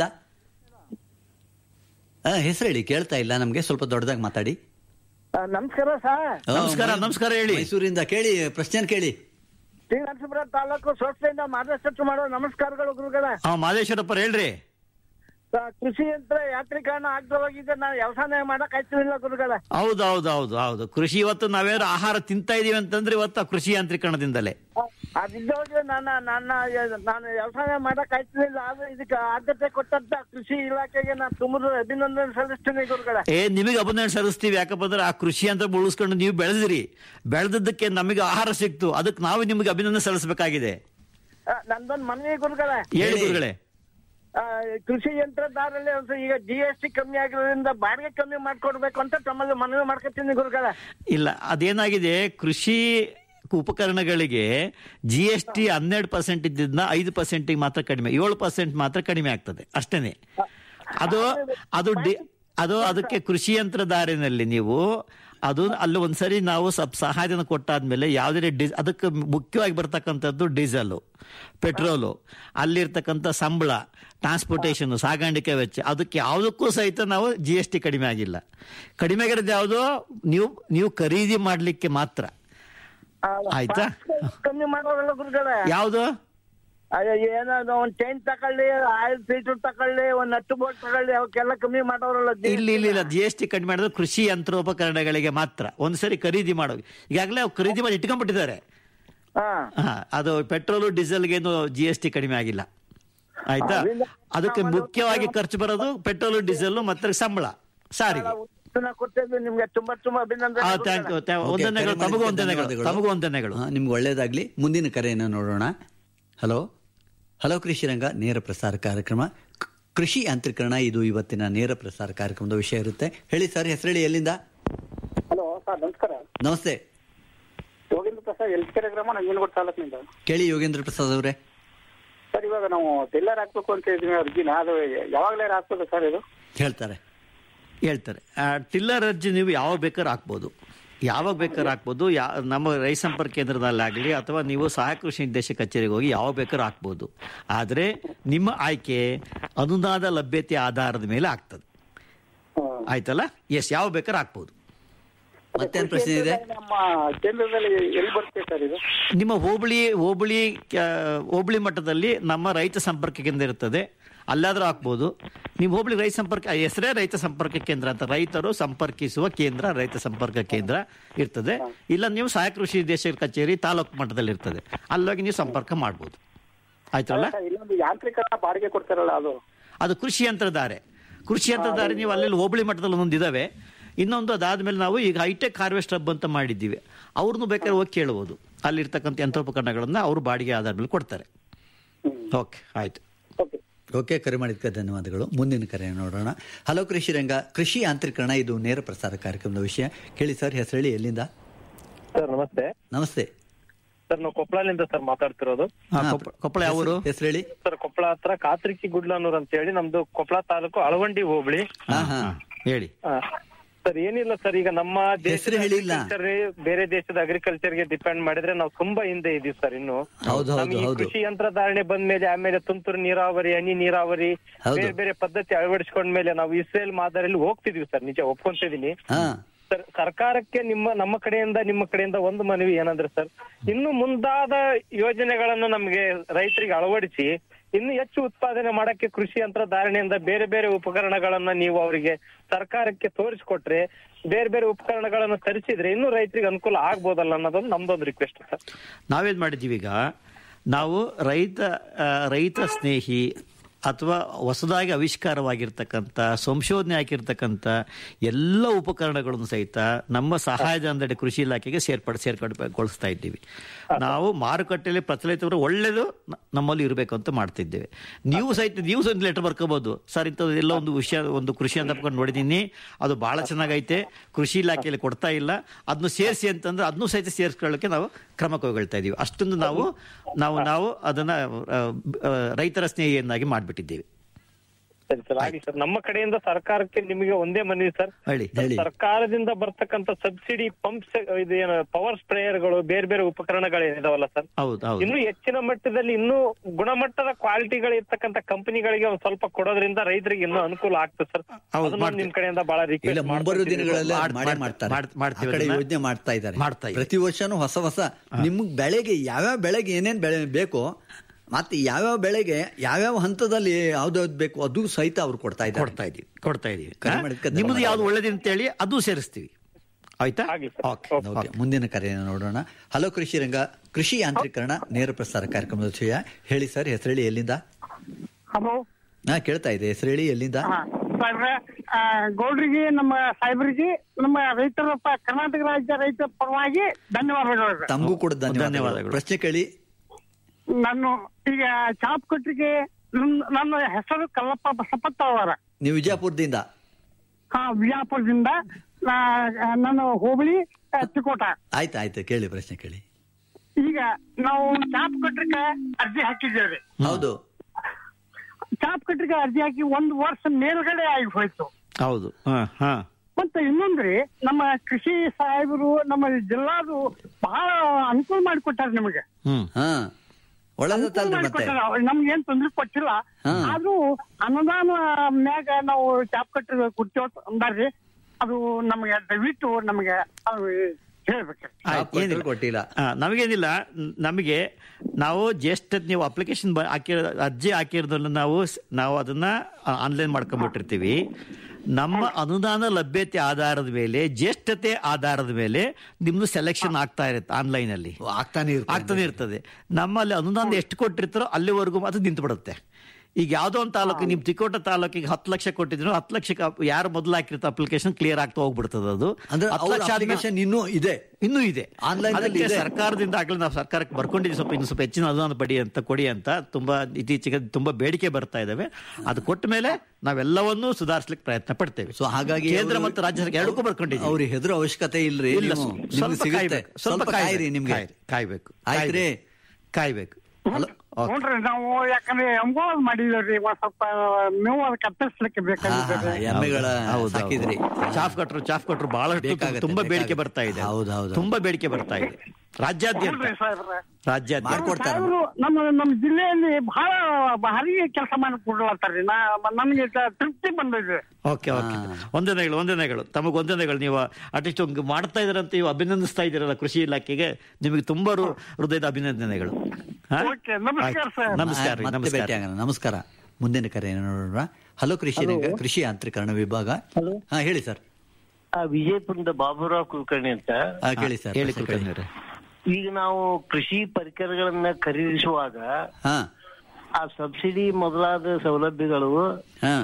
ಹೆಸರು ಹೇಳಿ ಕೇಳ್ತಾ ಇಲ್ಲ ನಮ್ಗೆ ಸ್ವಲ್ಪ ದೊಡ್ಡದಾಗಿ ಮಾತಾಡಿ ಆ, ನಮಸ್ಕಾರ ಸರ್ ಆ, ನಮಸ್ಕಾರ, ಮೈ- ನಮಸ್ಕಾರ ಹೇಳಿ. ಮೈಸೂರಿಂದ ಕೇಳಿ ಪ್ರಶ್ನೆ ಕೇಳಿ ಟಿ ನರಸೀಪುರ ತಾಲೂಕು ಸಂಸ್ಥೆಯಿಂದ ಮಾರ್ಗದರ್ಶನ ಮಾಡೋ ನಮಸ್ಕಾರಗಳು ಗುರುಗಳ ಹಾ ಮಾದೇಶ್ವರಪ್ಪರ್ ಹೇಳ್ರಿ ಆ, ಕೃಷಿ ಯಂತ್ರ ಯಾಂತ್ರೀಕರಣ ಆಗ್ತಾ ಹೋಗಿದೆ ನಾವು ವ್ಯವಸಾಯ ಮಾಡಕ್ ಆಯ್ತಿಲ್ಲ ಗುರುಗಳ ಹೌದು ಹೌದು ಹೌದು ಹೌದು ಕೃಷಿ ಇವತ್ತು ನಾವೇನಾದ್ರು ಆಹಾರ ತಿಂತಾ ಇದೀವಿ ಅಂತಂದ್ರೆ ಇವತ್ತು ಆ ಕೃಷಿ ಯಾಂತ್ರೀಕರಣದಿಂದಲೇ ಅದಿದ್ದೋಗಿ ನನ್ನ ನನ್ನ ನಾನು ವ್ಯವಸಾಯ ಮಾಡಕ್ ಆಯ್ತಿಲ್ಲ ಆದ್ರೆ ಇದಕ್ಕೆ ಆದ್ಯತೆ ಕೊಟ್ಟಂತ ಕೃಷಿ ಇಲಾಖೆಗೆ ನಾನು ತುಂಬ ಅಭಿನಂದನೆ ಸಲ್ಲಿಸ್ತೀನಿ ಗುರುಗಳ ಏ ನಿಮಗೆ ಅಭಿನಂದನೆ ಸಲ್ಲಿಸ್ತೀವಿ ಯಾಕಪ್ಪ ಅಂದ್ರೆ ಆ ಕೃಷಿ ಅಂತ ಉಳಿಸ್ಕೊಂಡು ನೀವು ಬೆಳೆದ್ರಿ ಬೆಳೆದದ್ದಕ್ಕೆ ನಮಗೆ ಆಹಾರ ಸಿಕ್ತು ಅದಕ್ಕೆ ನಾವು ನಿಮಗೆ ಅಭಿನಂದನೆ ಸಲ್ಲಿಸಬೇಕಾಗಿದೆ ಆ, ನಂದೊಂದು ಮನವಿ ಗುರುಗಳ ಹೇಳಿ ಗುರುಗಳೇ ಆ, ಕೃಷಿ ಯಂತ್ರದಾರಲ್ಲಿ ಒಂದು ಈಗ ಜಿ ಎಸ್ ಟಿ ಕಮ್ಮಿ ಆಗಿರೋದ್ರಿಂದ ಬಾಡಿಗೆ ಕಮ್ಮಿ ಮಾಡ್ಕೊಡ್ಬೇಕು ಅಂತ ತಮ್ಮಲ್ಲಿ ಮನವಿ ಮಾಡ್ಕೊತೀನಿ ಗುರುಗಳ ಇಲ್ಲ ಅದೇನಾಗಿದೆ ಕೃಷಿ ಉಪಕರಣಗಳಿಗೆ ಜಿ ಎಸ್ ಟಿ ಹನ್ನೆರಡು ಪರ್ಸೆಂಟ್ ಇದ್ದಿದ್ದನ್ನ ಐದು ಪರ್ಸೆಂಟಿಗೆ ಮಾತ್ರ ಕಡಿಮೆ ಏಳು ಪರ್ಸೆಂಟ್ ಮಾತ್ರ ಕಡಿಮೆ ಆಗ್ತದೆ ಅಷ್ಟೇನೆ ಅದು ಅದು ಡಿ ಅದು ಅದಕ್ಕೆ ಕೃಷಿ ಯಂತ್ರಧಾರಿನಲ್ಲಿ ನೀವು ಅದು ಅಲ್ಲಿ ಒಂದ್ಸರಿ ನಾವು ಸ್ವಲ್ಪ ಸಹಾಯಧನ ಕೊಟ್ಟಾದ್ಮೇಲೆ ಯಾವುದೇ ಡಿ ಅದಕ್ಕೆ ಮುಖ್ಯವಾಗಿ ಬರ್ತಕ್ಕಂಥದ್ದು ಡೀಸೆಲು ಪೆಟ್ರೋಲು ಅಲ್ಲಿರ್ತಕ್ಕಂಥ ಸಂಬಳ ಟ್ರಾನ್ಸ್ಪೋರ್ಟೇಷನ್ ಸಾಗಾಣಿಕೆ ವೆಚ್ಚ ಅದಕ್ಕೆ ಯಾವುದಕ್ಕೂ ಸಹಿತ ನಾವು ಜಿ ಎಸ್ ಟಿ ಕಡಿಮೆ ಆಗಿಲ್ಲ ಕಡಿಮೆ ಆಗಿರೋದು ಯಾವುದು ನೀವು ನೀವು ಖರೀದಿ ಮಾಡಲಿಕ್ಕೆ ಮಾತ್ರ ಆ, ಆಯ್ತಾ? ಕಮ್ಮಿ ಮಾಡೋರಲ್ಲ ಗುರುಗಳ ಯಾವುದು ಏನೋ ಒಂದ್ ಚೈನ್ ತಕೊಳ್ಳಿ ಆಯಿಲ್ ಫಿಲ್ಟರ್ ತಕೊಳ್ಳಿ ಒಂದ್ ನಟ್ಟು ಬೋಲ್ಟ್ ತಗೊಳ್ಳಿ ಅವಕ್ಕೆಲ್ಲ ಕಮ್ಮಿ ಮಾಡೋರಲ್ಲ ಇಲ್ಲ ಇಲ್ಲ ಇಲ್ಲ ಜಿ ಎಸ್ ಟಿ ಕಡಿಮೆ ಮಾಡಿದ್ರೆ ಕೃಷಿ ಯಂತ್ರೋಪಕರಣಗಳಿಗೆ ಮಾತ್ರ ಒಂದ್ಸರಿ ಖರೀದಿ ಮಾಡೋ ಈಗಾಗಲೇ ಅವ್ರು ಖರೀದಿ ಮಾಡಿ ಇಟ್ಕೊಂಡ್ಬಿಟ್ಟಿದ್ದಾರೆ ಹಾ ಹಾ, ಅದು ಪೆಟ್ರೋಲು ಡೀಸೆಲ್ಗೇನು ಜಿ ಎಸ್ ಟಿ ಕಡಿಮೆ ಆಗಿಲ್ಲ ಆಯ್ತಾ ಅದಕ್ಕೆ ಮುಖ್ಯವಾಗಿ ಖರ್ಚು ಬರೋದು ಪೆಟ್ರೋಲು ಡೀಸೆಲ್ ಮತ್ತೆ ಸಂಬಳ ಸಾರಿಗೆ ಉತ್ತನ ಕೊಟ್ಟಿದ್ದು ನಿಮ್ಗೆ ತುಂಬಾ ತುಂಬಾ ಅಭಿನಂದನೆ ಆ, thank you thank you. Okay, ವಂದನೆಗಳು ಕರೆ ತಮಗೂ ಮಾಡಿದ್ದಕ್ಕೆ ವಂದನೆಗಳು ಧನ್ಯವಾದಗಳು. ತಮಗೂ ವಂದನೆಗಳು ಹಾ, ನಿಮ್ಗೆ ಒಳ್ಳೇದಾಗ್ಲಿ ಮುಂದಿನ ಕರೆಯನ್ನು ನೋಡೋಣ ಹಲೋ ಹಲೋ ಕೃಷಿ ರಂಗ ನೇರ ಪ್ರಸಾರ ಕಾರ್ಯಕ್ರಮ ಕ್- ಕೃಷಿ ಯಾಂತ್ರೀಕರಣ ಇದು ಇವತ್ತಿನ ನೇರ ಪ್ರಸಾರ ಕಾರ್ಯಕ್ರಮದ ವಿಷಯ ಇರುತ್ತೆ ಹೇಳಿ ಸರ್ ಹೆಸರು ಹೇಳಿ ಎಲ್ಲಿಂದ ಹಲೋ ಸರ್ ನಮಸ್ಕಾರ ನಮಸ್ತೆ ಯೋಗೇಂದ್ರ ಪ್ರಸಾದ್ ಎಲ್ಕೆರೆ ಗ್ರಾಮ ನಂಜನಗೂಡು ತಾಲೂಕಿನಿಂದ ಕೇಳಿ ಯೋಗೇಂದ್ರ ಪ್ರಸಾದ್ ಅವರೇ ಸರ್ ಇವಾಗ ನಾವು ಟೆಲ್ಲರ್ ಹಾಕ್ಬೇಕು ಅಂತ ಇದ್ದೀವಿ ಅರ್ಜಿನ ಅದು ಯಾವಾಗಲೇ ಹಾಕ್ಬೇಕು ಸರ್ ಇದು ಹೇಳ್ತಾರೆ ಹೇಳ್ತಾರೆ ಆ, ಟಿಲ್ಲರ್ ಅರ್ಜಿ ನೀವು ಯಾವಾಗ ಬೇಕಾದ್ರೆ ಹಾಕ್ಬೋದು ಯಾವಾಗ ಬೇಕಾದ್ರೆ ಹಾಕ್ಬೋದು ಯಾ ನಮ್ಮ ರೈತ ಸಂಪರ್ಕ ಕೇಂದ್ರದಲ್ಲಾಗಲಿ ಅಥವಾ ನೀವು ಸಹಾಯಕ ಕೃಷಿ ನಿರ್ದೇಶಕ ಕಚೇರಿಗೆ ಹೋಗಿ ಯಾವಾಗ ಬೇಕಾದ್ರೂ ಹಾಕ್ಬೋದು ಆದರೆ ನಿಮ್ಮ ಆಯ್ಕೆ ಅನುದಾನದ ಲಭ್ಯತೆ ಆಧಾರದ ಮೇಲೆ ಆಗ್ತದೆ ಆಯ್ತಲ್ಲ ಎಸ್ ಯಾವ ಬೇಕಾದ್ರೆ ಹಾಕ್ಬೋದು ಮತ್ತೇನ್ ಪ್ರಶ್ನೆ ಇದೆ ನಮ್ಮ ಕೇಂದ್ರದಲ್ಲಿ ಎಲ್ಲಿ ಬರುತ್ತೆ ಸರ್ ಇದು ನಿಮ್ಮ ಹೋಬಳಿ ಹೋಬಳಿ ಆ, ಹೋಬಳಿ ಮಟ್ಟದಲ್ಲಿ ನಮ್ಮ ರೈತ ಸಂಪರ್ಕ ಕೇಂದ್ರ ಇರ್ತದೆ ಅಲ್ಲಾದ್ರೂ ಹಾಕ್ಬೋದು ನೀವು ಹೋಬಳಿ ರೈತ ಸಂಪರ್ಕ ಹೆಸರೇ ರೈತ ಸಂಪರ್ಕ ಕೇಂದ್ರ ಅಂತ ರೈತರು ಸಂಪರ್ಕಿಸುವ ಕೇಂದ್ರ ರೈತ ಸಂಪರ್ಕ ಕೇಂದ್ರ ಇರ್ತದೆ ಇಲ್ಲ ನೀವು ಸಹಾಯಕ ಕೃಷಿ ನಿರ್ದೇಶಕರ ಕಚೇರಿ ತಾಲೂಕು ಮಟ್ಟದಲ್ಲಿ ಇರ್ತದೆ ಅಲ್ಲೋಗಿ ನೀವು ಸಂಪರ್ಕ ಮಾಡ್ಬೋದು ಆಯ್ತಲ್ಲ ಇಲ್ಲೊಂದು ಯಾಂತ್ರಿಕರಣ ಬಾಡಿಗೆ ಕೊಡ್ತಾರಲ್ಲ ಅದು ಅದು ಕೃಷಿ ಯಂತ್ರಧಾರೆ ಕೃಷಿ ಯಂತ್ರಧಾರೆ ನೀವು ಅಲ್ಲಿ ಹೋಬಳಿ ಮಟ್ಟದಲ್ಲಿ ಒಂದೊಂದು ಇದಾವೆ ಇನ್ನೊಂದು ಅದಾದ್ಮೇಲೆ ನಾವು ಈಗ ಹೈಟೆಕ್ ಹಾರ್ವೆಸ್ಟ್ ಹಬ್ ಅಂತ ಮಾಡಿದ್ದೀವಿ ಅವ್ರನ್ನೂ ಬೇಕಾದ್ರೆ ಹೋಗಿ ಕೇಳ್ಬೋದು ಅಲ್ಲಿರ್ತಕ್ಕಂಥ ಯಂತ್ರೋಪಕರಣಗಳನ್ನ ಅವರು ಬಾಡಿಗೆ ಆಧಾರ ಮೇಲೆ ಕೊಡ್ತಾರೆ ಓಕೆ ಆಯ್ತು ಓಕೆ ಓಕೆ ಕರೆ ಮಾಡಿದ್ದಕ್ಕೆ ಧನ್ಯವಾದಗಳು ಮುಂದಿನ ಕರೆ ನೋಡೋಣ ಹಲೋ ಕೃಷಿ ರಂಗ ಕೃಷಿ ಯಾಂತ್ರೀಕರಣ ಇದು ನೇರ ಪ್ರಸಾರ ಕಾರ್ಯಕ್ರಮದ ವಿಷಯ ಕೇಳಿ ಸರ್ ಹೆಸರೇಳಿ ಎಲ್ಲಿಂದ ಸರ್ ನಮಸ್ತೆ ನಮಸ್ತೆ ಸರ್ ನಾವು ಕೊಪ್ಪಳದಿಂದ ಸರ್ ಮಾತಾಡ್ತಿರೋದು ಹಾ, ಹಾ, ಕೊಪ್ಪ- ಕೊಪ್ಪಳ ಯಾವ ಊರು ಹೆಸರೇಳಿ ಸರ್ ಕೊಪ್ಪಳ ಹತ್ರ ಕಾತ್ರಿಕಿ ಗುಡ್ಲನೂರ್ ಅಂತ ಹೇಳಿ ನಮ್ದು ಕೊಪ್ಪಳ ತಾಲೂಕು ಅಳವಂಡಿ ಹೋಬಳಿ ಹಾ ಹಾ ಹೇಳಿ ಆ, ಸರ್ ಏನಿಲ್ಲ ಸರ್ ಈಗ ನಮ್ಮ ಹೆಸ್ರು ಹೇಳಿಲ್ಲ. agriculture ಬೇರೆ ದೇಶದ ಅಗ್ರಿಕಲ್ಚರ್ ಗೆ ಡಿಪೆಂಡ್ ಮಾಡಿದ್ರೆ ನಾವು ತುಂಬಾ ಹಿಂದೆ ಇದೀವಿ ಸರ್ ಇನ್ನು ಹೌದು, ಹೌದು, ನಮ್ಗೆ ಈ ಹೌದು. ಕೃಷಿ ಯಂತ್ರಧಾರಣೆ ಬಂದ್ಮೇಲೆ ಆಮೇಲೆ ತುಂತುರು ನೀರಾವರಿ ಹನಿ ನೀರಾವರಿ ಹೌದು. ಬೇರೆ ಬೇರೆ ಪದ್ಧತಿ ಅಳವಡಿಸ್ಕೊಂಡ್ಮೇಲೆ ನಾವು ಇಸ್ರೇಲ್ ಮಾದರಿಯಲ್ಲಿ ಹೋಗ್ತಿದೀವಿ ಸರ್ ನಿಜ ಒಪ್ಕೊಂತಿದೀನಿ ಹಾ ಸರ್ ಸರ್ಕಾರಕ್ಕೆ ನಿಮ್ಮ ನಮ್ಮ ಕಡೆಯಿಂದ ನಿಮ್ಮ ಕಡೆಯಿಂದ ಒಂದು ಮನವಿ ಏನಂದ್ರೆ ಸರ್ ಇನ್ನು ಮುಂದಾದ ಯೋಜನೆಗಳನ್ನು ನಮಗೆ ರೈತರಿಗೆ ಅಳವಡಿಸಿ ಇನ್ನು ಹೆಚ್ಚು ಉತ್ಪಾದನೆ ಮಾಡಕ್ಕೆ ಕೃಷಿ ಯಂತ್ರಧಾರಣೆಯಿಂದ ಬೇರೆ ಬೇರೆ ಉಪಕರಣಗಳನ್ನ ನೀವು ಅವರಿಗೆ ಸರ್ಕಾರಕ್ಕೆ ತೋರಿಸ್ಕೊಟ್ರೆ ಬೇರೆ ಬೇರೆ ಉಪಕರಣಗಳನ್ನು ತರಿಸಿದ್ರೆ ಇನ್ನೂ ರೈತರಿಗೆ ಅನುಕೂಲ ಆಗ್ಬೋದಲ್ಲ ಅನ್ನೋದೊಂದು ನಮ್ದೊಂದು ರಿಕ್ವೆಸ್ಟ್ ಸರ್ ನಾವೇನ್ ಮಾಡಿದ್ದೀವಿ ಈಗ ನಾವು ರೈತ ಆ, ರೈತ ಸ್ನೇಹಿ ಅಥವಾ ಹೊಸದಾಗಿ ಆವಿಷ್ಕಾರವಾಗಿರ್ತಕ್ಕಂಥ ಸಂಶೋಧನೆ ಆಗಿರ್ತಕ್ಕಂಥ ಎಲ್ಲ ಉಪಕರಣಗಳನ್ನು ಸಹಿತ ನಮ್ಮ ಸಹಾಯಧನದಡಿ ಕೃಷಿ ಇಲಾಖೆಗೆ ಸೇರ್ಪಡೆ ಸೇರ್ಪಡೆಗೊಳಿಸ್ತಾ ಇದ್ದೀವಿ ನಾವು ಮಾರುಕಟ್ಟೆಯಲ್ಲಿ ಪ್ರಚಲಿತವರು ಒಳ್ಳೇದು ನ- ನಮ್ಮಲ್ಲಿ ಇರಬೇಕು ಅಂತ ಮಾಡ್ತಿದ್ದೇವೆ ನೀವು ಸಹಿತ ನೀವು ಸಹಿತ ಲೆಟರ್ ಬರ್ಕೋಬಹುದು ಸರ್ ಇಂಥದ್ದು ಎಲ್ಲ ಒಂದು ವಿಷಯ ಒಂದು ಕೃಷಿ ಅಂತ ತಪ್ಕೊಂಡು ನೋಡಿದ್ದೀನಿ ಅದು ಬಹಳ ಚೆನ್ನಾಗೈತೆ ಕೃಷಿ ಇಲಾಖೆಯಲ್ಲಿ ಕೊಡ್ತಾ ಇಲ್ಲ ಅದನ್ನು ಸೇರಿಸಿ ಅಂತಂದ್ರೆ ಅದನ್ನು ಸಹಿತ ಸೇರಿಸ್ಕೊಳ್ಳೋಕೆ ನಾವು ಕ್ರಮ ಕೈಗೊಳ್ತಾ ಇದ್ದೀವಿ ಅಷ್ಟೊಂದು ನಾವು ನಾವು ನಾವು ಅದನ್ನ ಆ, ಆ, ರೈತರ ಸ್ನೇಹಿಯನ್ನಾಗಿ ಮಾಡಿಬಿಟ್ಟಿದ್ದೀವಿ ಸರಿ ಸರ್ ಆಗಿ ಸರ್ ನಮ್ಮ ಕಡೆಯಿಂದ ಸರ್ಕಾರಕ್ಕೆ ನಿಮಗೆ ಒಂದೇ ಮನವಿ ಸರ್ ಹೇಳಿ ಹೇಳಿ ಸರ್ಕಾರದಿಂದ ಬರ್ತಕ್ಕಂಥ ಸಬ್ಸಿಡಿ ಪಂಪ್ಸ್ ಇದೇನು ಪವರ್ ಸ್ಪ್ರೇಯರ್ಗಳು ಬೇರೆ ಬೇರೆ ಉಪಕರಣಗಳೇನಿದಾವಲ್ಲ ಸರ್ ಹೌದು ಹೌದು ಇನ್ನು ಹೆಚ್ಚಿನ ಮಟ್ಟದಲ್ಲಿ ಇನ್ನೂ ಗುಣಮಟ್ಟದ ಕ್ವಾಲಿಟಿಗಳು ಇರ್ತಕ್ಕಂಥ ಕಂಪನಿಗಳಿಗೆ ಒಂದ್ ಸ್ವಲ್ಪ ಕೊಡೋದ್ರಿಂದ ರೈತರಿಗೆ ಇನ್ನೂ ಅನುಕೂಲ ಆಗ್ತದೆ ಸರ್ ಹೌದು, ಅದನ್ನ ಮಾಡ್ತೀವಿ. ನಿಮ್ ಕಡೆಯಿಂದ ಬಹಳ ಇಲ್ಲ ರಿಕ್ವೆಸ್ಟ್ ಮುಂಬರುವ ದಿನಗಳಲ್ಲಿ ಮಾಡ್- ಮಾಡೇ ಮಾಡ್- ಮಾಡ್ತಾರೆ ಮಾಡ್- ಆ ಮಾಡ್ತೀವಿ ಕಡೆ ಅದನ್ನ. ಯೋಜನೆ ಮಾಡ್ತಾ ಇದ್ದಾರೆ ಮಾಡ್ತಾ ಇದ್ದಾರೆ. ಪ್ರತಿ ವರ್ಷನೂ ಹೊಸ ಹೊಸ ನಿಮ್ಗೆ ಬೆಳೆಗೆ ಯಾವ್ಯಾವ ಬೆಳೆಗೆ ಏನೇನ್ ಬೆಳೆ ಬೇಕು ಮತ್ತೆ ಯಾವ್ಯಾವ ಬೆಳೆಗೆ ಯಾವ್ಯಾವ ಹಂತದಲ್ಲಿ ಯಾವ್ದಾವ್ದು ಬೇಕು ಅದು ಸಹಿತ ಅವ್ರು ಕೊಡ್ತಾ ಇದ್ದಾರೆ ಕೊಡ್ತಾ ಇದೀವಿ ಕೊಡ್ತಾ ಇದೀವಿ ಕರೆ ಹಾ? ಮಾಡಿದ್ದಕ್ಕೆ ನಿಮ್ಮದು ಧನ್ಯವಾದ. ಯಾವ್ದು ಒಳ್ಳೇದು ಅಂತೇಳಿ ಅದು ಸೇರಿಸ್ತೀವಿ ಆಯ್ತಾ ಆಗ್ಲಿ ಸರ್. ಓಕೆ ಓಕೆ ಮುಂದಿನ ಕರೆಯನ್ನು ನೋಡೋಣ ಹಲೋ ಕೃಷಿ ರಂಗ ಕೃಷಿ ಯಾಂತ್ರೀಕರಣ ನೇರ ಪ್ರಸಾರ ಕಾರ್ಯಕ್ರಮದ ವಿಷಯ ಹೇಳಿ ಸರ್ ಹೆಸರೇಳಿ ಎಲ್ಲಿಂದ ಹಲೋ ಹಾ ಕೇಳ್ತಾ ಇದೆ ಹೆಸರೇಳಿ ಎಲ್ಲಿಂದ ಹಾ ಸಾಹೇಬ್ರೆ ಆ, ಗೌಡ್ರಿಗೆ ನಮ್ಮ ಸಾಹೇಬ್ರಿಗೆ ನಮ್ಮ ರೈತರ ಪ- ಕರ್ನಾಟಕ ರಾಜ್ಯ ರೈತರ ಪರವಾಗಿ ಧನ್ಯವಾದಗಳು ಸರ್. ತಮಗೂ ಕೂಡ ಧನ್ಯವಾದಗಳು ಧನ್ಯವಾದಗಳು. ಪ್ರಶ್ನೆ ಕೇಳಿ ನಾನು ಈಗ ಚಾಪ್ ಕೊಟ್ರಿಗೆ ನನ್ನ- ನನ್ನ ಹೆಸರು ಕಲ್ಲಪ್ಪ ಬಸಪ್ಪತ್ತ ಅವರ ನೀವು ವಿಜಯಪುರದಿಂದ ಹಾ ವಿಜಯಪುರದಿಂದ ನಾ- ನಾನು ಹೋಬಳಿ ಆ, ಚಿಕ್ಕೋಟ ಆಯ್ತು ಆಯ್ತು ಕೇಳಿ ಪ್ರಶ್ನೆ ಕೇಳಿ ಈಗ ನಾವು ಚಾಪ್ ಕಟ್ರಿಕೆ ಅರ್ಜಿ ಹಾಕಿದ್ದೇವೆ ಹೌದು ಚಾಪ್ ಕಟ್ರಿಕೆ ಅರ್ಜಿ ಹಾಕಿ ಒಂದು ವರ್ಷ ಮೇಲ್ಗಡೆ ಆಗಿ ಹೋಯ್ತು ಹೌದು ಹಾ ಹಾ ಮತ್ತೆ ಇನ್ನೊಂದ್ರಿ ನಮ್ಮ ಕೃಷಿ ಸಾಹೇಬರು ನಮ್ಮ ಜಿಲ್ಲಾದು ಬಹಳ ಅನುಕೂಲ ಮಾಡಿಕೊಟ್ಟಾರ ನಿಮಗೆ ಹ್ಮ್ ಹಾ ಒಳ್ಳೇದತ್ತಲ್ರಿ ಮತ್ತೆ ಮಾಡಿಕೊಟ್ಟಾರ ನಮ್ಗೆ ಏನ್ ತೊಂದ್ರೆ ಕೊಟ್ಟಿಲ್ಲ ಹಾ. ಆದ್ರೂ ಅನುದಾನ ಮ್ಯಾಗ ನಾವು ಚಾಪ್ ಕಟ್ಟಿ ಕೊಡ್ತೀವ ಅಂದಾರ್ರಿ ಅದು ನಮಗೆ ದಯವಿಟ್ಟು ನಮಗೆ ಅದು ಹೇಳ್ಬೇಕ್ರಿ ಆಯ್ತು, ಕೊಟ್ಟರು ಏನಿಲ್ಲ. ಕೊಟ್ಟಿಲ್ಲ ಆ, ನಮಗೇನಿಲ್ಲ ನ್- ನಮಗೆ ನಾವು ಜ್ಯೇಷ್ಠ ನೀವು ಅಪ್ಲಿಕೇಶನ್ ಹಾಕಿರೋ ಅರ್ಜಿ ಹಾಕಿರೋದನ್ನ ನಾವು ಸ್- ನಾವು ಅದನ್ನ ಆನ್ಲೈನ್ ಮಾಡ್ಕೊಂಡ್ಬಿಟ್ಟಿರ್ತೀವಿ ನಮ್ಮ ಅನುದಾನ ಲಭ್ಯತೆ ಆಧಾರದ ಮೇಲೆ ಜ್ಯೇಷ್ಠತೆ ಆಧಾರದ ಮೇಲೆ ನಿಮ್ದು ಸೆಲೆಕ್ಷನ್ ಆಗ್ತಾ ಇರುತ್ತೆ ಆನ್ಲೈನ್ ಅಲ್ಲಿ ಆಗ್ತಾನೆ ಇರ್ತದೆ. ಆಗ್ತಾನೆ ಇರ್ತದೆ ನಮ್ಮಲ್ಲಿ ಅನುದಾನ ಎಷ್ಟು ಕೊಟ್ಟಿರ್ತಾರೋ ಅಲ್ಲಿವರೆಗೂ ಮಾತ್ರ ನಿಂತು ಬಿಡುತ್ತೆ ಈಗ ಯಾವ್ದೋ ಒಂದು ತಾಲೂಕು ನಿಮ್ ತಿಕೋಟ ತಾಲೂಕಿಗೆ ಹತ್ತು ಲಕ್ಷ ಕೊಟ್ಟಿದ್ರು ಹತ್ತು ಲಕ್ಷಕ್ಕೆ ಅಪ್- ಯಾರು ಮೊದಲು ಹಾಕಿರ್ತ ಅಪ್ಲಿಕೇಶನ್ ಕ್ಲಿಯರ್ ಆಗ್ತಾ ಹೋಗ್ಬಿಡ್ತದೆ ಅದು ಅಂದ್ರೆ ಹತ್ತು ಅವ್ರ ಲಕ್ಷ ಆದ್ಮೇಲೆ- ಅಪ್ಲಿಕೇಶನ್ ಇನ್ನೂ ಇದೆ ಇನ್ನೂ ಇದೆ Online ಅಲ್ಲಿ ಅದಕ್ಕೆ ಇದೆ. ಸರ್ಕಾರದಿಂದ ಆಗಲೇ ನಾವು ಸರ್ಕಾರಕ್ಕೆ ಬರ್ಕೊಂಡಿದ್ದೀವಿ ಸ್ವಲ್ಪ ಇನ್ನು ಸ್ವಲ್ಪ ಹೆಚ್ಚಿನ ಅನುದಾನ ಪಡಿ ಅಂತ ಕೊಡಿ ಅಂತ ತುಂಬಾ ಇತ್ತೀಚೆಗೆ ತುಂಬಾ ಬೇಡಿಕೆ ಬರ್ತಾ ಇದಾವೆ ಅದು ಕೊಟ್ಟ ಮೇಲೆ ನಾವೆಲ್ಲವನ್ನೂ ಸುಧಾರಿಸಲಿಕ್ಕೆ ಪ್ರಯತ್ನ ಪಡ್ತೇವೆ ಸೊ ಹಾಗಾಗಿ ಕೇಂದ್ರ ಅವ್ರು- ಮತ್ತು ರಾಜ್ಯ ಸರ್ಕಾರ ಎರಡಕ್ಕೂ ಬರ್ಕೊಂಡಿದ್ದೀವಿ ಅವ್ರಿಗೆ ಹೆದರೋ ಅವಶ್ಯಕತೆ ಇಲ್ರಿ ಇಲ್ಲ ನೀವು- ಸ್ವಲ್ಪ ನಿಮ್ಗೆ ಸಿಗುತ್ತೆ ಕಾಯ್ಬೇಕು, ಸ್ವಲ್ಪ ಕಾಯಿರಿ ನಿಮ್ಗೆ ಕಾಯ್ರಿ, ಕಾಯ್ಬೇಕು ಆಯ್ತ್ರಿ ಕಾಯ್ಬೇಕು ಹಲೋ ಓಕೆ. ನೋಡ್ರಿ ನಾವು ಯಾಕಂದ್ರೆ ಎಂಗೋಲ್ ಮಾಡಿದ್ರಿ ಒಂದ್ ಸ್ವಲ್ಪ ಮೇವು ಅದು ಕತ್ತರಿಸ್ಲಿಕ್ಕೆ ಹಾ, ಬೇಕಾಗಿದ್ದಾರೆ ಹಾ, ಎಮ್ಮೆಗಳ ಹೌದು, ಸಾಕಿದ್ರಿ ಹೌದು. ಚಾಫ್ ಕಟ್ರು ಚಾಫ್ ಕಟ್ರು ಬಹಳಷ್ಟು ಬೇಕಾಗತ್ತೆ, ತುಂಬಾ ಬೇಡಿಕೆ ಬೇಕಾಗತ್ತೆ. ಬರ್ತಾ ಇದೆ ಹೌದು, ಹೌದು. ತುಂಬಾ ಬೇಡಿಕೆ ಬರ್ತಾ ಇದೆ ರಾಜ್ಯಾದ್ಯಂತ ನೋಡ್ರಿ ಸಾಹೇಬ್ರೆ ರಾಜ್ಯಾದ್ಯಂತ ಮಾಡ್ಕೊಡ್ತಾರೆ ಸಾಹೇಬ್ರು ನಮ್ಮ ನಮ್ಮ ಜಿಲ್ಲೆಯಲ್ಲಿ ಬಹಳ ಭಾರಿ ಕೆಲಸ ಮಾಡಿ ಕೊಡ್ಲತ್ತಾರ್ರಿ ನಾ ನಮಗೆ ತ- ತೃಪ್ತಿ ಬಂದಿದೆ ಓಕೆ ಓಕೆ ವಂದನೆಗಳು ವಂದನೆಗಳು ತಮಗೆ ವಂದನೆಗಳು ನೀವು ಅಟ್ಲೀಸ್ಟ್ ಒಂದು ಮಾಡ್ತಾ ಇದ್ರಂತ ನೀವು ಅಭಿನಂದಿಸ್ತಾ ಇದ್ದೀರಲ್ಲ ಕೃಷಿ ಇಲಾಖೆಗೆ ನಿಮಗೆ ತುಂಬಾ ಹೃ- ಹೃದಯದ ಅಭಿನಂದನೆಗಳು ಹಾ? ಓಕೆ, ನಮಸ್ಕಾರ ಆಯ್ತು. ಸರ್. ನಮಸ್ಕಾರ ರೀ, ಮತ್ತೆ ನಮಸ್ಕಾರ ಭೇಟಿಯಾಗೋಣ ನಮಸ್ಕಾರ ಮುಂದಿನ ಕರೆಯನ್ನು ನೋಡೋಣ ಹಲೋ ಕೃಷಿ ರಂಗ ಕೃಷಿ ಯಾಂತ್ರೀಕರಣ ವಿಭಾಗ ಹಾ ಹೇಳಿ ಸರ್ ಆ ವಿಜಯಪುರದ ಬಾಬುರಾವ್ ಕುಲಕರ್ಣಿ ಅಂತ ಹಾ ಕೇಳಿ ಸರ್ ಹೇಳಿ ಪ್ರಶ್ನೆ ಕೇಳಿ. ಕುಲಕರ್ಣಿಯವರೇ. ಈಗ ನಾವು ಕೃಷಿ ಪರಿಕರಗಳನ್ನ ಖರೀದಿಸುವಾಗ ಹಾ ಆ ಸಬ್ಸಿಡಿ ಮೊದಲಾದ ಸೌಲಭ್ಯಗಳು ಹಾ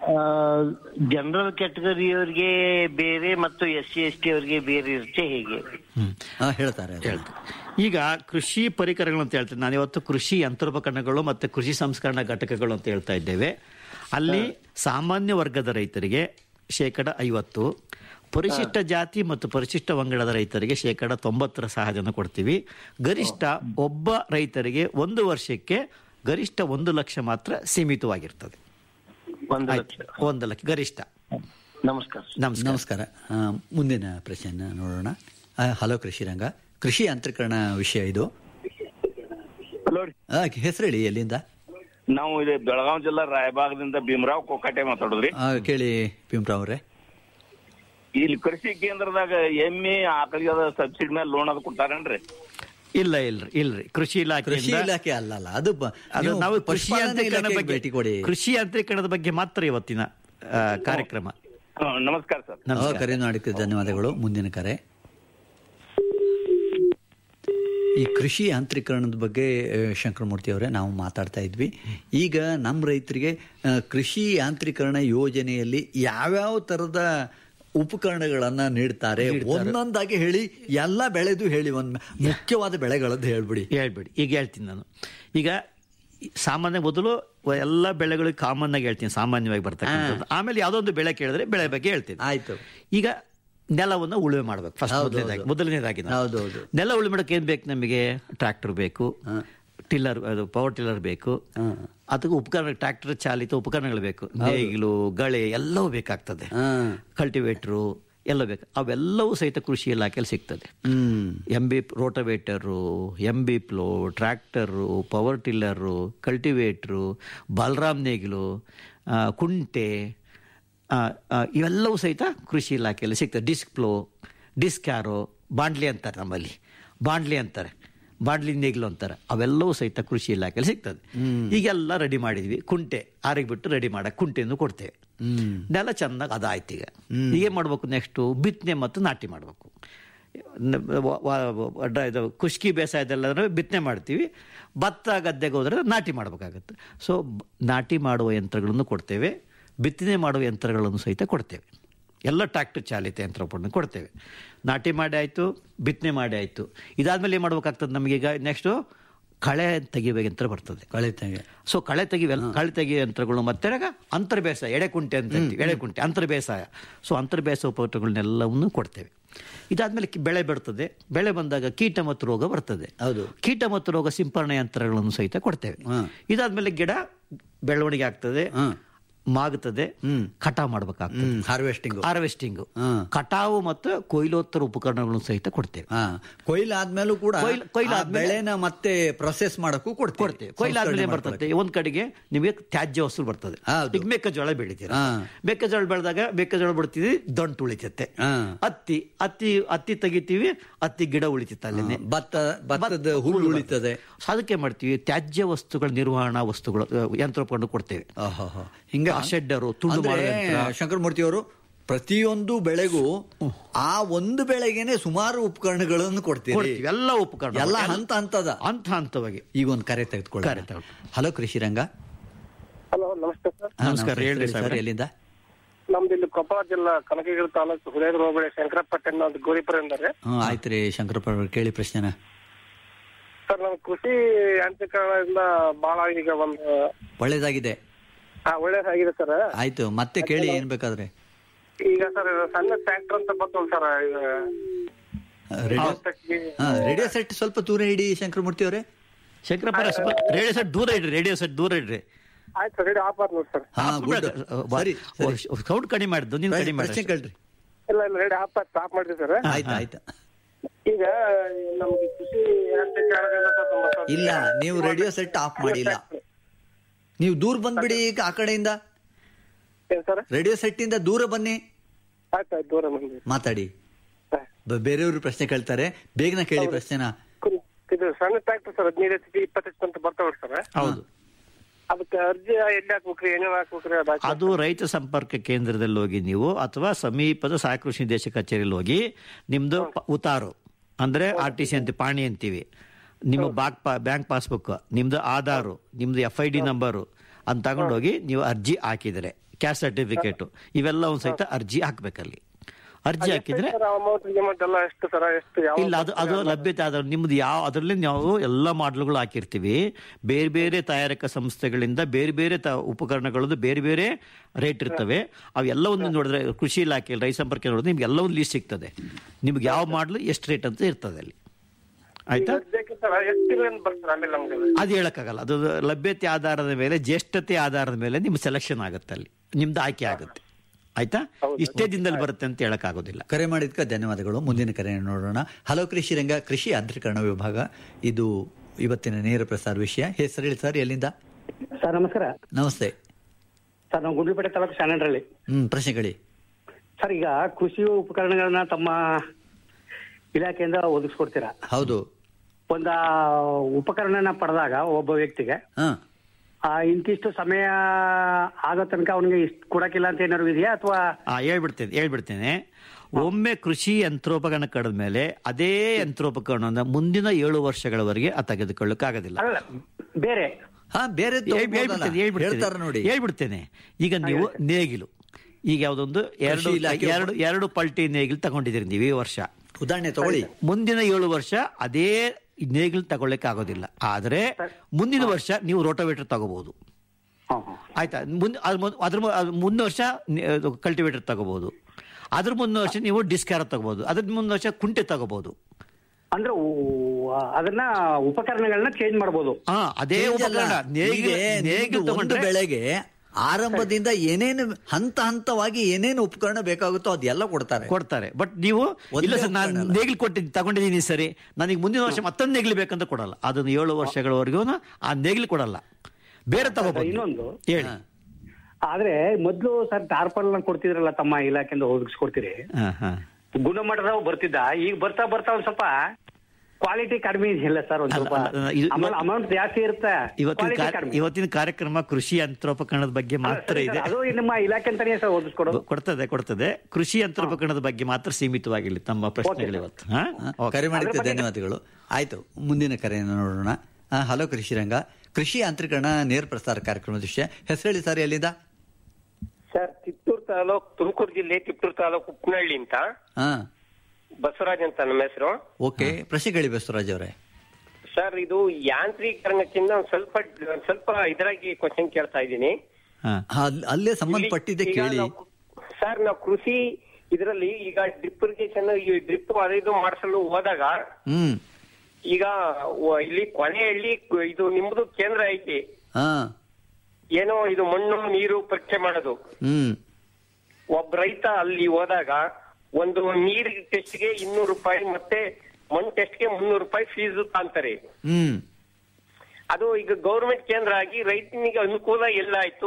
ಜನರಲ್ ಕ್ಯಾಟಗರಿಯವರಿಗೆ ಬೇರೆ ಮತ್ತು ಎಸ್ ಸಿ ಎಸ್ ಟಿ ಅವರಿಗೆ ಬೇರೆ ಇರುತ್ತೆ ಹೇಗೆ ಆ, ಹೇಳ್ತಾರೆ ಅದು. ಹೇಳ್ತೀನಿ ಈಗ ಕೃಷಿ ಪರಿಕರಗಳು ಅಂತ ಹೇಳ್ತೀನಿ ನಾನು ಇವತ್ತು ಕೃಷಿ ಯಂತ್ರೋಪಕರಣಗಳು ಮತ್ತು ಕೃಷಿ ಸಂಸ್ಕರಣಾ ಘಟಕಗಳು ಅಂತ ಹೇಳ್ತಾ ಇದ್ದೇವೆ ಅಲ್ಲಿ ಸಾಮಾನ್ಯ ವರ್ಗದ ರೈತರಿಗೆ ಶೇಕಡ ಐವತ್ತು ಪರಿಶಿಷ್ಟ ಜಾತಿ ಮತ್ತು ಪರಿಶಿಷ್ಟ ಪಂಗಡದ ರೈತರಿಗೆ ಶೇಕಡ ತೊಂಬತ್ತರ ಸಹಾಯಧನ ಕೊಡ್ತೀವಿ ಗರಿಷ್ಠ ಒಬ್ಬ ರೈತರಿಗೆ ಒಂದು ವರ್ಷಕ್ಕೆ ಗರಿಷ್ಠ ಒಂದು ಲಕ್ಷ ಮಾತ್ರ ಸೀಮಿತವಾಗಿರ್ತದೆ ಒಂದು ಆಯ್ತು. ಲಕ್ಷ ಒಂದು ಲಕ್ಷ ಗರಿಷ್ಠ ನಮಸ್ಕಾರ ನಮಸ್ಕಾರ ನಮಸ್ಕಾರ ಆ, ಮುಂದಿನ ಪ್ರಶ್ನೆಯನ್ನ ನೋಡೋಣ ಆ, ಹಲೋ ಕೃಷಿ ರಂಗ ಕೃಷಿ ಯಂತ್ರೀಕರಣ ವಿಷಯ ಇದು ಹಲೋ ರೀ ಆ, ಹೆಸರು ಹೇಳಿ ಎಲ್ಲಿಂದ ನಾವು ಇದು ಬೆಳಗಾವಿ ಜಿಲ್ಲಾ ರಾಯಬಾಗದಿಂದ ಭೀಮರಾವ್ ಕೊಕ್ಕಟೆ ಮಾತಾಡೋದ್ರಿ ಆ, ಕೇಳಿ ಭೀಮ್ರಾವ್ ಅವ್ರೆ ಇಲ್ಲಿ ಕೃಷಿ ಕೇಂದ್ರದಾಗ ಎಮ್ಮೆ ಆಕಳಿಗೆ ಸಬ್ಸಿಡಿ ಮೇಲೆ ಲೋನ್ ಅದು ಕೊಡ್ತಾರೇನ್ರಿ ಇಲ್ಲ ಇಲ್ರಿ ಇಲ್ರಿ ಕೃಷಿ ಕೃಷಿ ಇಲಾಖೆ ಇಲಾಖೆ ಅಲ್ಲಲ್ಲ ಅದು ಬ- ಅದು ನೀವು ನಾವು ಕೃಷಿ ಪಶುಪಾಲನಾ ಯಂತ್ರೀಕರಣ ಇಲಾಖೆಗೆ ಬಗ್ಗೆ ಭೇಟಿ ಕೊಡಿ ಕೃಷಿ ಯಂತ್ರೀಕರಣದ ಬಗ್ಗೆ ಮಾತ್ರ ಇವತ್ತಿನ ಆ, ಕಾರ್ಯಕ್ರಮ ಹಾ, ನಮಸ್ಕಾರ ಸರ್ ಆ, ನಮಸ್ಕಾರ. ಕರೆ ಮಾಡಿದ್ದಕ್ಕೆ ಧನ್ಯವಾದಗಳು ಮುಂದಿನ ಕರೆ ಈ ಕೃಷಿ ಯಾಂತ್ರೀಕರಣದ ಬಗ್ಗೆ ಆ, ಶಂಕರಮೂರ್ತಿ ಅವರೇ ನಾವು ಮಾತಾಡ್ತಾ ಇದ್ವಿ ಈಗ ನಮ್ಮ ರೈತರಿಗೆ ಆ, ಕೃಷಿ ಯಾಂತ್ರೀಕರಣ ಯೋಜನೆಯಲ್ಲಿ ಯಾವ್ಯಾವ ಥರದ ಉಪಕರಣಗಳನ್ನ ನೀಡ್ತಾರೆ ಒಂದೊಂದಾಗಿ ಹೇಳಿ ಎಲ್ಲ ಬೆಳೆದು ಹೇಳಿ ಒಂದು ಮುಖ್ಯವಾದ ಬೆಳೆಗಳದ್ದು ಹೇಳ್ಬಿಡಿ ಹೇಳ್ಬೇಡಿ ಈಗ ಹೇಳ್ತೀನಿ ನಾನು ಈಗ ಸಾಮಾನ್ಯ ಮೊದಲು ಎಲ್ಲ ಬೆಳೆಗಳಿಗೆ ಕಾಮನ್ ಆಗಿ ಹೇಳ್ತೀನಿ ಸಾಮಾನ್ಯವಾಗಿ ಬರ್ತಕ್ಕಂಥದ್ದು ಆಮೇಲೆ ಯಾವುದೋ ಒಂದು ಬೆಳೆ ಕೇಳಿದ್ರೆ ಬೆಳೆ ಬಗ್ಗೆ ಹೇಳ್ತೀನಿ ಆಯ್ತು ಈಗ ನೆಲವನ್ನು ಉಳುಮೆ ಮಾಡ್ಬೇಕು ಫಸ್ಟ್ ಹೌದು, ಮೊದಲನೇದಾಗಿ ಹೌದು. ಮೊದಲನೇದಾಗಿ ನಾವು. ಹೌದು, ಹೌದು. ನೆಲ ಉಳುಮೆ ಮಾಡಕ್ಕೆ ಏನ್ ಬೇಕು ನಮಗೆ ಟ್ರ್ಯಾಕ್ಟರ್ ಬೇಕು ಟಿಲ್ಲರ್ ಅದು ಪವರ್ ಟಿಲ್ಲರ್ ಬೇಕು ಅದಕ್ಕೆ ಉಪಕರಣ ಟ್ರ್ಯಾಕ್ಟರ್ ಚಾಲಿತ ಉಪಕರಣಗಳು ಬೇಕು ನೇಗಿಲು ಗಳೆ ಎಲ್ಲವೂ ಬೇಕಾಗ್ತದೆ ಕಲ್ಟಿವೇಟ್ರು ಎಲ್ಲ ಬೇಕು ಅವೆಲ್ಲವೂ ಸಹಿತ ಕೃಷಿ ಇಲಾಖೆಯಲ್ಲಿ ಸಿಗ್ತದೆ ಹ್ಮ್ M B rotavator M B plough tractor power tiller cultivator Balram ನೇಗಿಲು ಆ, ಕುಂಟೆ ಆ, ಆ, ಇವೆಲ್ಲವೂ ಸಹಿತ ಕೃಷಿ ಇಲಾಖೆಯಲ್ಲಿ ಸಿಗ್ತದೆ ಡಿಸ್ಕ್ ಪ್ಲೋ ಡಿಸ್ಕ್ ಯಾರೋ ಬಾಂಡ್ಲಿ ಅಂತಾರೆ ನಮ್ಮಲ್ಲಿ ಬಾಂಡ್ಲಿ ಅಂತಾರೆ ಬಾಂಡ್ಲಿ ನೇಗಿಲು ಅಂತಾರೆ ಅವೆಲ್ಲವೂ ಸಹಿತ ಕೃಷಿ ಇಲಾಖೆಯಲ್ಲಿ ಸಿಗ್ತದೆ ಈಗೆಲ್ಲ ರೆಡಿ ಮಾಡಿದ್ವಿ ಕುಂಟೆ ಆರಿಗೆ ಬಿಟ್ಟು ರೆಡಿ ಮಾಡಕ್ಕೆ ಕುಂಟೆಯನ್ನು ಕೊಡ್ತೇವೆ ನೆಲ ಚೆನ್ನಾಗಿ ಅದಾಯ್ತು ಈಗ ಈಗ ಏನ್ ಮಾಡ್ಬೇಕು ನೆಕ್ಸ್ಟು ಬಿತ್ತನೆ ಮತ್ತು ನಾಟಿ ಮಾಡಬೇಕು ಇದು ಕುಷ್ಕಿ ಬೇಸಾಯದೆಲ್ಲ ಬಿತ್ತನೆ ಮಾಡ್ತೀವಿ ಭತ್ತ ಗದ್ದೆಗೆ ಹೋದ್ರೆ ನಾಟಿ ಮಾಡಬೇಕಾಗತ್ತೆ ಸೊ ಬ- ನಾಟಿ ಮಾಡುವ ಯಂತ್ರಗಳನ್ನು ಕೊಡ್ತೇವೆ ಬಿತ್ತನೆ ಮಾಡುವ ಯಂತ್ರಗಳನ್ನು ಸಹಿತ ಕೊಡ್ತೇವೆ ಎಲ್ಲ ಟ್ರ್ಯಾಕ್ಟರ್ ಚಾಲಿತ ಯಂತ್ರೋಪಕರಣ ಕೊಡ್ತೇವೆ ನಾಟಿ ಮಾಡಿ ಆಯಿತು ಬಿತ್ತನೆ ಮಾಡಿ ಆಯಿತು ಇದಾದ್ಮೇಲೆ ಏನು ಮಾಡ್ಬೇಕಾಗ್ತದೆ ನಮಗೀಗ ನೆಕ್ಸ್ಟು ಕಳೆ ತೆಗಿಯುವ ಯಂತ್ರ ಬರ್ತದೆ ಕಳೆ ತೆಗೆ ಸೊ ಕಳೆ ತೆಗಿವೆ ಕಳೆ ತೆಗಿಯೋ ಯಂತ್ರಗಳು ಮತ್ತೆ ಅಂತರ್ ಬೇಸಾಯ ಎಡೆಕುಂಟೆ ಅಂತ ಹೇಳ್ತೀವಿ ಎಡೆಕುಂಟೆ ಅಂತರ್ ಬೇಸಾಯ ಸೊ ಅಂತರ್ ಬೇಸಾಯ ಉಪಕರಣಗಳನ್ನೆಲ್ಲವನ್ನು ಕೊಡ್ತೇವೆ ಇದಾದ್ಮೇಲೆ ಕಿ- ಬೆಳೆ ಬರ್ತದೆ ಬೆಳೆ ಬಂದಾಗ ಕೀಟ ಮತ್ತು ರೋಗ ಬರ್ತದೆ ಹೌದು. ಕೀಟ ಮತ್ತು ರೋಗ ಸಿಂಪರಣೆ ಯಂತ್ರಗಳನ್ನು ಸಹಿತ ಕೊಡ್ತೇವೆ ಇದಾದ್ಮೇಲೆ ಗಿಡ ಬೆಳವಣಿಗೆ ಆಗ್ತದೆ ಮಾಗುತ್ತದೆ ಕಟಾವು ಮಾಡ್ಬೇಕಾಗ್ತದೆ ಹಾರ್ವೆಸ್ಟಿಂಗ್ ಹಾರ್ವೆಸ್ಟಿಂಗ್ ಕಟಾವು ಮತ್ತು ಕೊಯ್ಲೋತ್ತರ ಉಪಕರಣಗಳನ್ನು ಸಹಿತ ಕೊಡ್ತೇವೆ ಕೊಯ್ಲು ಆದ್ಮೇಲೂ ಕೂಡ ಕೊಯ್ಲು- ಕೊಯ್ಲು ಆ ಆದ್ಮೇಲೆ- ಬೆಳೆನ ಮತ್ತೆ ಪ್ರೊಸೆಸ್ ಮಾಡಕ್ಕೂ ಕೊಡ್ತೇವೆ ಕೊಡ್ತೇವೆ ಕೊಯ್ಲು ಆದ್ಮೇಲೆ ಏನ್ ಬರ್ತದೆ ಒಂದ್ ಕಡೆಗೆ ನಿಮಗೆ ತ್ಯಾಜ್ಯ ವಸ್ತು ಬರ್ತದೆ ಈಗ ಮೆಕ್ಕೆಜೋಳ ಬೆಳಿತೀರ ಮೆಕ್ಕೆಜೋಳ ಬೆಳೆದಾಗ ಮೆಕ್ಕೆಜೋಳ ಬಿಡ್ತೀವಿ ದಂಟು ಉಳಿತೈತೆ ಹತ್ತಿ ಹತ್ತಿ ಹತ್ತಿ ತೆಗಿತೀವಿ ಹತ್ತಿ ಗಿಡ ಉಳಿತೈತೆ ಅಲ್ಲೇ ಭತ್ತ ಭತ್ತದ ಹುಲ್ಲು ಉಳಿತದೆ ಸೊ ಅದಕ್ಕೆ ಮಾಡ್ತೀವಿ ತ್ಯಾಜ್ಯ ವಸ್ತುಗಳ ನಿರ್ವಹಣಾ ವಸ್ತುಗಳು ಅಹ್, ಯಂತ್ರೋಪಕರಣ ಕೊಡ್ತೇವೆ ಹಿಂಗ ಶೆಡ್ಡರು ತುಂಡು ಅಂದ್ರೆ ಮಾಡುವ ಯಂತ್ರ. ಶಂಕರಮೂರ್ತಿ ಅವರು ಪ್ರತಿಯೊಂದು ಬೆಳೆಗೂ ಆ ಒಂದು ಬೆಳೆಗೆನೆ ಸುಮಾರು ಉಪಕರಣಗಳನ್ನು ಕೊಡ್ತೀರಿ ಕೊಡ್ತೀವಿ, ಎಲ್ಲ ಉಪಕರಣ ಎಲ್ಲ ಹಂತ ಹಂತದ ಹಂತ ಹಂತವಾಗಿ ಈಗ ಒಂದು ಕರೆ ತೆಗೆದುಕೊಳ್ಳಿ ಕರೆ ತಗೊಳ್ಳಿ. ಹಲೋ ಕೃಷಿ ರಂಗ ಹಲೋ ನಮಸ್ತೆ ಸರ್ ಹಾ, ನಮಸ್ಕಾರ, ಹೇಳ್ರಿ ಸರ್ ಸಾಹೇಬ್ರೆ. ಎಲ್ಲಿಂದ ನಮ್ದು ಇಲ್ಲಿ ಕೊಪ್ಪಳ ಜಿಲ್ಲಾ ಕನಕಗಿರಿ ತಾಲೂಕು ಹುಲಿಯಾದ್ರ ಹೋಬಳಿ ಶಂಕರಪಟ್ಟಣ ಅಂತ ಗೋರಿಪುರ ಎಂದರೆ ಹ್ಮ್ ಆಯ್ತು ರೀ ಶಂಕರಪ್ಪ ಅವ್ರು ಕೇಳಿ ಪ್ರಶ್ನೆನ ಸರ್ ನಮ್ಮ ಕೃಷಿ ಯಾಂತ್ರೀಕರಣದಿಂದ ಬಹಳ ಈಗ ಒಂದು ಒಳ್ಳೇದಾಗಿದೆ ಆ, ಒಳ್ಳೇದಾಗಿದೆ ಸರ್ ಆಯ್ತು ಮತ್ತೆ ಕೇಳಿ ಏನ್ ಬೇಕಾದ್ರೆ ಈಗ ಸರ್ ಸಣ್ಣ ಟ್ರ್ಯಾಕ್ಟರ್ ಅಂತ ಬರ್ತಲ್ಲ ಸರ್ ಈಗ ರೇಡಿಯೋ ಹಾ ರೇಡಿಯೋ ಸೆಟ್ ಸ್ವಲ್ಪ ದೂರ ಇಡಿ ಶಂಕರಮೂರ್ತಿ ಅವರೇ ಶಂಕರಪ್ಪ ಸ್ವಲ್ಪ ರೇಡಿಯೋ ಸೆಟ್ ದೂರ ಇಡ್ರಿ ರೇಡಿಯೋ ಸೆಟ್ ದೂರ ಇಡ್ರಿ ಆಯ್ತು ಸರ್ ಆಫ್ ಆದ್ ನೋಡಿ ಸರ್ ಹಾ ಗುಡ್ ಸರಿ ಸರಿ ಸೌಂಡ್ ಕಡಿಮೆ ಮಾಡಿದ್ದು ನೀನು ಕಡಿಮೆ ಪ್ರಶ್ನೆ ಮಾಡಿ ಕೇಳ್ರಿ ಇಲ್ಲ ಇಲ್ಲ ರೆಡಿ ಆಫ್ ಆದ್ ಸ್ಟಾಪ್ ಮಾಡ್ರಿ ಸರ್ ಆಯ್ತು ಆಯ್ತು ಈಗ ನಮ್ಗೆ ಕೃಷಿ ಯಾಂತ್ರೀಕರಣದಿಂದ ಸರ್ ನಮ್ಮ ಸ್ವಲ್ಪ- ಇಲ್ಲ ನೀವು ರೇಡಿಯೋ ಸೆಟ್ ಆಫ್ ಮಾಡಿಲ್ಲ ನೀವು ದೂರ ಬಂದ್ಬಿಡಿ ಈಗ ಆ ಕಡೆಯಿಂದ ಏನ್ ಸರ್ ರೇಡಿಯೋ ಸೆಟ್ ಇಂದ ದೂರ ಬನ್ನಿ ಆಯ್ತು ಆಯ್ತು ದೂರ ಬಂದ್ವಿ ಮಾತಾಡಿ ಬ- ಬೇರೆಯವರು ಪ್ರಶ್ನೆ ಕೇಳ್ತಾರೆ ಬೇಗನೆ ಕೇಳಿ ಪ್ರಶ್ನೆನ ಇದು ಸಣ್ಣ ಟ್ರ್ಯಾಕ್ಟರ್ ಸರ್ ಹದಿನೈದು ಎಚ್ ಪಿ ಇಪ್ಪತ್ತು ಎಚ್ ಅಂತ ಬರ್ತಾವ ಸರ್ ಹೌದು ಅದಕ್ಕೆ ಅರ್ಜಿ ಎಲ್ಲಿ ಹಾಕ್ಬೇಕ್ರಿ ಏನೇನ್ ಹಾಕ್ಬೇಕ್ರಿ ಅದು ಹಾಕಿ- ಅದು ರೈತ ಸಂಪರ್ಕ ಕೇಂದ್ರದಲ್ಲಿ ಹೋಗಿ ನೀವು ಅಥವಾ ಸಮೀಪದ ಸಹಾಯಕ ಕೃಷಿ ನಿರ್ದೇಶಕ ಕಚೇರಿಯಲ್ಲಿ ಹೋಗಿ ನಿಮ್ದು ಪ- ಉತಾರು ಅಂದ್ರೆ ಆರ್ ಟಿ ಸಿ ಅಂತ ಪಾಣಿ ಅಂತೀವಿ ನಿಮ್ಮ ಬಾಕ್ ಪಾ ಬ್ಯಾಂಕ್ ಪಾಸ್ಬುಕ್ ನಿಮ್ದು ಆಧಾರು ನಿಮ್ದು ಎಫ್ ಐ ಡಿ ನಂಬರು ಅಂತ ತಗೊಂಡೋಗಿ ನೀವು ಅರ್ಜಿ ಹಾಕಿದರೆ ಕ್ಯಾಸ್ಟ್ ಸರ್ಟಿಫಿಕೇಟು ಇವೆಲ್ಲವೂ ಸಹಿತ ಅರ್ಜಿ ಹಾಕ್ಬೇಕಲ್ಲಿ ಅರ್ಜಿ ಹಾಕಿದ್ರೆ ಅಮೌಂಟ್ ಗಿಮೌಂಟ್ ಎಲ್ಲ ಎಷ್ಟು ತರ ಎಷ್ಟು ಯಾವ ಇಲ್ಲ ಅದು ಅದು ಲಭ್ಯತೆ ಆದ ನಿಮ್ದು ಯಾವ ಅದರಲ್ಲಿ ನಾವು ಎಲ್ಲ ಮಾಡಲ್ಗಳು ಹಾಕಿರ್ತೀವಿ ಬೇರೆ ಬೇರೆ ತಯಾರಕ ಸಂಸ್ಥೆಗಳಿಂದ ಬೇರೆ ಬೇರೆ ತ ಉಪಕರಣಗಳದ್ದು ಬೇರೆ ಬೇರೆ ರೇಟ್ ಇರ್ತವೆ ಅವೆಲ್ಲವನ್ನು ನೋಡಿದ್ರೆ ಕೃಷಿ ಇಲಾಖೆ ರೈತ ಸಂಪರ್ಕ ನೋಡಿದ್ರೆ ನಿಮ್ಗೆ ಎಲ್ಲ ಒಂದು ಲೀಸ್ಟ್ ಸಿಗ್ತದೆ ನಿಮ್ಗೆ ಯಾವ ಮಾಡಲು ಎಷ್ಟು ರೇಟ್ ಅಂತ ಇರ್ತದೆ ಅಲ್ಲಿ ಆಯ್ತಾ ಬೇಕಿತ್ತಲ್ಲ ಎಷ್ಟು ತಿಂಗಳು ಬರ್ತಾರೆ ಆಮೇಲೆ ನಮ್ಗೆ ಅದು ಹೇಳಕ್ಕಾಗಲ್ಲ ಅದು ಲಭ್ಯತೆ ಆಧಾರದ ಮೇಲೆ ಜ್ಯೇಷ್ಠತೆ ಆಧಾರದ ಮೇಲೆ ನಿಮ್ಮ ಸೆಲೆಕ್ಷನ್ ಆಗುತ್ತೆ ಅಲ್ಲಿ ನಿಮ್ದು ಆಯ್ಕೆ ಆಗುತ್ತೆ ಆಯ್ತಾ ಇಷ್ಟೇ ದಿನದಲ್ಲಿ ಬರುತ್ತೆ ಅಂತ ಹೇಳಕ್ಕಾಗೋದಿಲ್ಲ ಕರೆ ಮಾಡಿದ್ಕ ಧನ್ಯವಾದಗಳು ಮುಂದಿನ ಕರೆ ನೋಡೋಣ ಹಲೋ ಕೃಷಿ ರಂಗ ಕೃಷಿ ಯಾಂತ್ರೀಕರಣ ವಿಭಾಗ ಇದು ಇವತ್ತಿನ ನೇರ ಪ್ರಸಾರ ವಿಷಯ ಹೆಸರು ಹೇಳಿ ಸರ್ ಎಲ್ಲಿಂದ ಸರ್ ನಮಸ್ಕಾರ ನಮಸ್ತೆ ಸರ್ ನಾವು ಗುಂಡ್ಲುಪೇಟೆ ತಾಲೂಕು ಶಾನಂಡ್ರಳ್ಳಿ ಹ್ಮ್ ಪ್ರಶ್ನೆಗಳಿ ಸರ್ ಈಗ ಕೃಷಿ ಉಪಕರಣಗಳನ್ನ ತಮ್ಮ ಇಲಾಖೆಯಿಂದ ಒದಗಿಸ್ಕೊಡ್ತೀರಾ ಹೌದು ಒಂದ ಉಪಕರಣನ ಪಡೆದಾಗ ಒಬ್ಬ ವ್ಯಕ್ತಿಗೆ ಹಾ ಆ ಇಂತಿಷ್ಟು ಸಮಯ ಆಗೋ ತನಕ ಅವನಿಗೆ ಇಷ್ಟು ಕೊಡಕ್ಕಿಲ್ಲ ಅಂತ ಏನಾದ್ರು ಇದೆಯಾ ಅಥವಾ ಆ ಹೇಳ್ಬಿಡ್ತೇನೆ ಹೇಳ್ಬಿಡ್ತೇನೆ ಒಮ್ಮೆ ಕೃಷಿ ಯಂತ್ರೋಪಕರಣ ಕಳೆದ ಮೇಲೆ ಅದೇ ಯಂತ್ರೋಪಕರಣವನ್ನು ಮುಂದಿನ ಏಳು ವರ್ಷಗಳವರೆಗೆ ಆ ತೆಗೆದುಕೊಳ್ಳಕ್ಕಾಗೋದಿಲ್ಲ ಅಲ್ಲ ಬೇರೆ ಹಾ ಬೇರೆ ಹೇಳ್- ಹೇಳ್ಬಿಡ್ತೇನೆ, ಹೇಳ್ಬಿಡ್ತೇನೆ. ಹೇಳ್ತಾರ ನೋಡಿ ಹೇಳ್ಬಿಡ್ತೇನೆ ಈಗ ನೀವು ನೇಗಿಲು ಈಗ ಯಾವ್ದೊಂದು ಎರಡು ಕೃಷಿ ಇಲಾಖೆ ಎರಡು ಎರಡು ಪಲ್ಟಿ ನೇಗಿಲು ತಗೊಂಡಿದ್ದೀರಿ ನೀವು ಈ ವರ್ಷ ಉದಾಹರಣೆ ತಗೊಳ್ಳಿ ಮುಂದಿನ ಏಳು ವರ್ಷ ಅದೇ ನೇಗಿಲು ತಗೊಳ್ಳಿಕ್ಕೆ ಆಗೋದಿಲ್ಲ ಆದ್ರೆ ಮುಂದಿನ ವರ್ಷ ನೀವು ರೋಟೋವೇಟರ್ ತಗೋಬಹುದು ಆಯ್ತಾ ಮುಂದೆ ಅದ್ರ ಮೊದ್- ಅದ್ರ ಮೊ- ಅದ್ರ ಮುಂದಿನ ವರ್ಷ ಕಲ್ಟಿವೇಟರ್ ತಗೋಬಹುದು ಅದ್ರ ಮುಂದಿನ ವರ್ಷ ನೀವು ಡಿಸ್ಕ್ಯಾರ ತಗೋಬಹುದು ಅದ್ರ ಮುಂದಿನ ವರ್ಷ ಕುಂಟೆ ತಗೋಬಹುದು ಅಂದ್ರೆ ಊ- ಅದನ್ನ ಉಪಕರಣಗಳನ್ನ ಚೇಂಜ್ ಮಾಡಬಹುದು ಹಾ ಅದೇ Change ಅಲ್ಲ. ಉಪಕರಣ ನೇಗಿಲು ಹೀಗೆ ನೇಗಿಲು ನಿಮ್ದು ಒಂದು ತಗೊಂಡ್ರೆ ಬೆಳೆಗೆ ಆರಂಭದಿಂದ ಏನೇನು ಹಂತ ಹಂತವಾಗಿ ಏನೇನು ಉಪಕರಣ ಬೇಕಾಗುತ್ತೋ ಅದೆಲ್ಲ ಕೊಡ್ತಾರೆ ಕೊಡ್ತಾರೆ ಬಟ್ ನೀವು ಒಂದೇ ಇಲ್ಲ ಸರ್ ನಾನು ಉಪಕರಣ ಅಲ್ಲ. ನೇಗಿಲು ಕೊಟ್ಟಿದ್ದು ತಗೊಂಡಿದ್ದೀನಿ ಸರಿ ನನಗೆ ಮುಂದಿನ ವರ್ಷ ಮತ್ತೊಂದು ನೇಗಿಲು ಬೇಕಂತ ಕೊಡಲ್ಲ ಅದನ್ನು ಏಳು ವರ್ಷಗಳವರೆಗೂ ಆ ನೇಗಿಲು ಕೊಡಲ್ಲ ಬೇರೆ ತಗೋಬಹುದು ಇನ್ನೊಂದು ಹೇಳಿ ಆದ್ರೆ ಮೊದ್ಲು ಸರ್ ಟಾರ್ಪಲ್ ಕೊಡ್ತಿದ್ರಲ್ಲ ತಮ್ಮ ಇಲಾಖೆಯಿಂದ ಒದಗಿಸ್ಕೊಡ್ತೀರಿ ಹಾ ಹಾ ಗುಣಮಟ್ಟದವು ಬರ್ತಿದ್ದ ಈಗ ಬರ್ತಾ ಬರ್ತಾ ಒಂದ್ ಸ್ವಲ್ಪ ಕ್ವಾಲಿಟಿ ಕಡಿಮೆ ಇಲ್ಲ ಸರ್ ಒಂದ್ ಅಲ್ಲ, ಸ್ವಲ್ಪ ಅಲ್ಲ, ಇದು- ಆಮೇಲೆ ಅಮೌಂಟ್ ಜಾಸ್ತಿ ಇರುತ್ತೆ ಇವತ್ತಿನ quality ಕಾರ್ಯ- ಕಡಿಮೆ. ಇವತ್ತಿನ ಕಾರ್ಯಕ್ರಮ ಕೃಷಿ ಯಂತ್ರೋಪಕರಣದ ಬಗ್ಗೆ ಮಾತ್ರ ಸರಿ ಇದೆ ಸರ್, ಅದು ನಿಮ್ಮ ಇಲಾಖೆ ಅಂತಾನೆ ಸರ್ ಓದಿಸ್ಕೊಡೋದು ಕೊಡ್ತದೆ ಕೊಡ್ತದೆ ಕೃಷಿ ಯಂತ್ರೋಪಕರಣದ ಬಗ್ಗೆ ಮಾತ್ರ ಸೀಮಿತವಾಗಿಲ್ಲ ತಮ್ಮ ಪ್ರಶ್ನೆಗಳು ಇವತ್ತು ಹಾ ಹಾ, ಕರೆ ಮಾಡಿದ್ದೆ ಧನ್ಯವಾದಗಳು ಆಯ್ತು ಮುಂದಿನ ಕರೆಯನ್ನು ನೋಡೋಣ ಆ, ಹಲೋ ಕೃಷಿ ರಂಗ ಕೃಷಿ ಯಾಂತ್ರೀಕರಣ ನೇರ ಪ್ರಸಾರ ಕಾರ್ಯಕ್ರಮದ ವಿಷಯ ಹೆಸರು ಹೇಳಿ ಸರ್ ಎಲ್ಲಿಂದ ಸರ್ ಕಿತ್ತೂರು ತಾಲೂಕ್ ತುಮಕೂರು ಜಿಲ್ಲೆ ಕಿತ್ತೂರು ತಾಲೂಕು ಉಪ್ಪನಹಳ್ಳಿ ಅಂತ ಹಾ ಬಸವರಾಜ್ ಅಂತ ನಮ್ಮ ಹೆಸರು ಓಕೆ ಪ್ರಶ್ನೆಗಳಿ ಬಸವರಾಜ್ ಅವರೇ ಸರ್ ಇದು ಯಾಂತ್ರೀಕರಣಕ್ಕಿಂತ ಒಂದ್ ಸ್ವಲ್ಪ ಒಂದ್ ಸ್ವಲ್ಪ ಇದರಾಗಿ ಕ್ವಶನ್ ಕೇಳ್ತಾ ಇದ್ದೀನಿ ಅಲ್- ಅಲ್ಲೇ ಸಂಬಂಧಪಟ್ಟಿದ್ದೆ ಈಗ ಕೇಳಿ ನಾವು- ಸರ್ ನಾವು ಕೃಷಿ ಇದರಲ್ಲಿ ಈಗ ಡ್ರಿಪ್ ಇರಿಗೇಷನ್ ಈ ಡ್ರಿಪ್ ಅದು ಇದು ಮಾಡಿಸಲು ಹೋದಾಗ ಹ್ಮ್ ಈಗ ವ- ಇಲ್ಲಿ ಕೊನೆಯಲ್ಲಿ ಕು- ಇದು ನಿಮ್ದು ಕೇಂದ್ರ ಐತಿ ಹಾ ಏನೋ ಇದು ಮಣ್ಣು ನೀರು ಪರೀಕ್ಷೆ ಮಾಡೋದು ಹ್ಮ್ ಒಬ್ಬ ರೈತ ಅಲ್ಲಿ ಹೋದಾಗ ಒಂದು ನೀರಿನ ಟೆಸ್ಟ್ಗೆ ಇನ್ನೂರು ರೂಪಾಯಿ ಮತ್ತೆ ಮಣ್ಣು ಟೆಸ್ಟ್ಗೆ ಮುನ್ನೂರು ರೂಪಾಯಿ ಫೀಸ್ ಅಂತಾರೆ ಹ್ಮ್ ಅದು ಈಗ ಗೌರ್ಮೆಂಟ್ ಕೇಂದ್ರ ಆಗಿ ರೈತನಿಗೆ ಅನುಕೂಲ ಎಲ್ಲ ಆಯ್ತು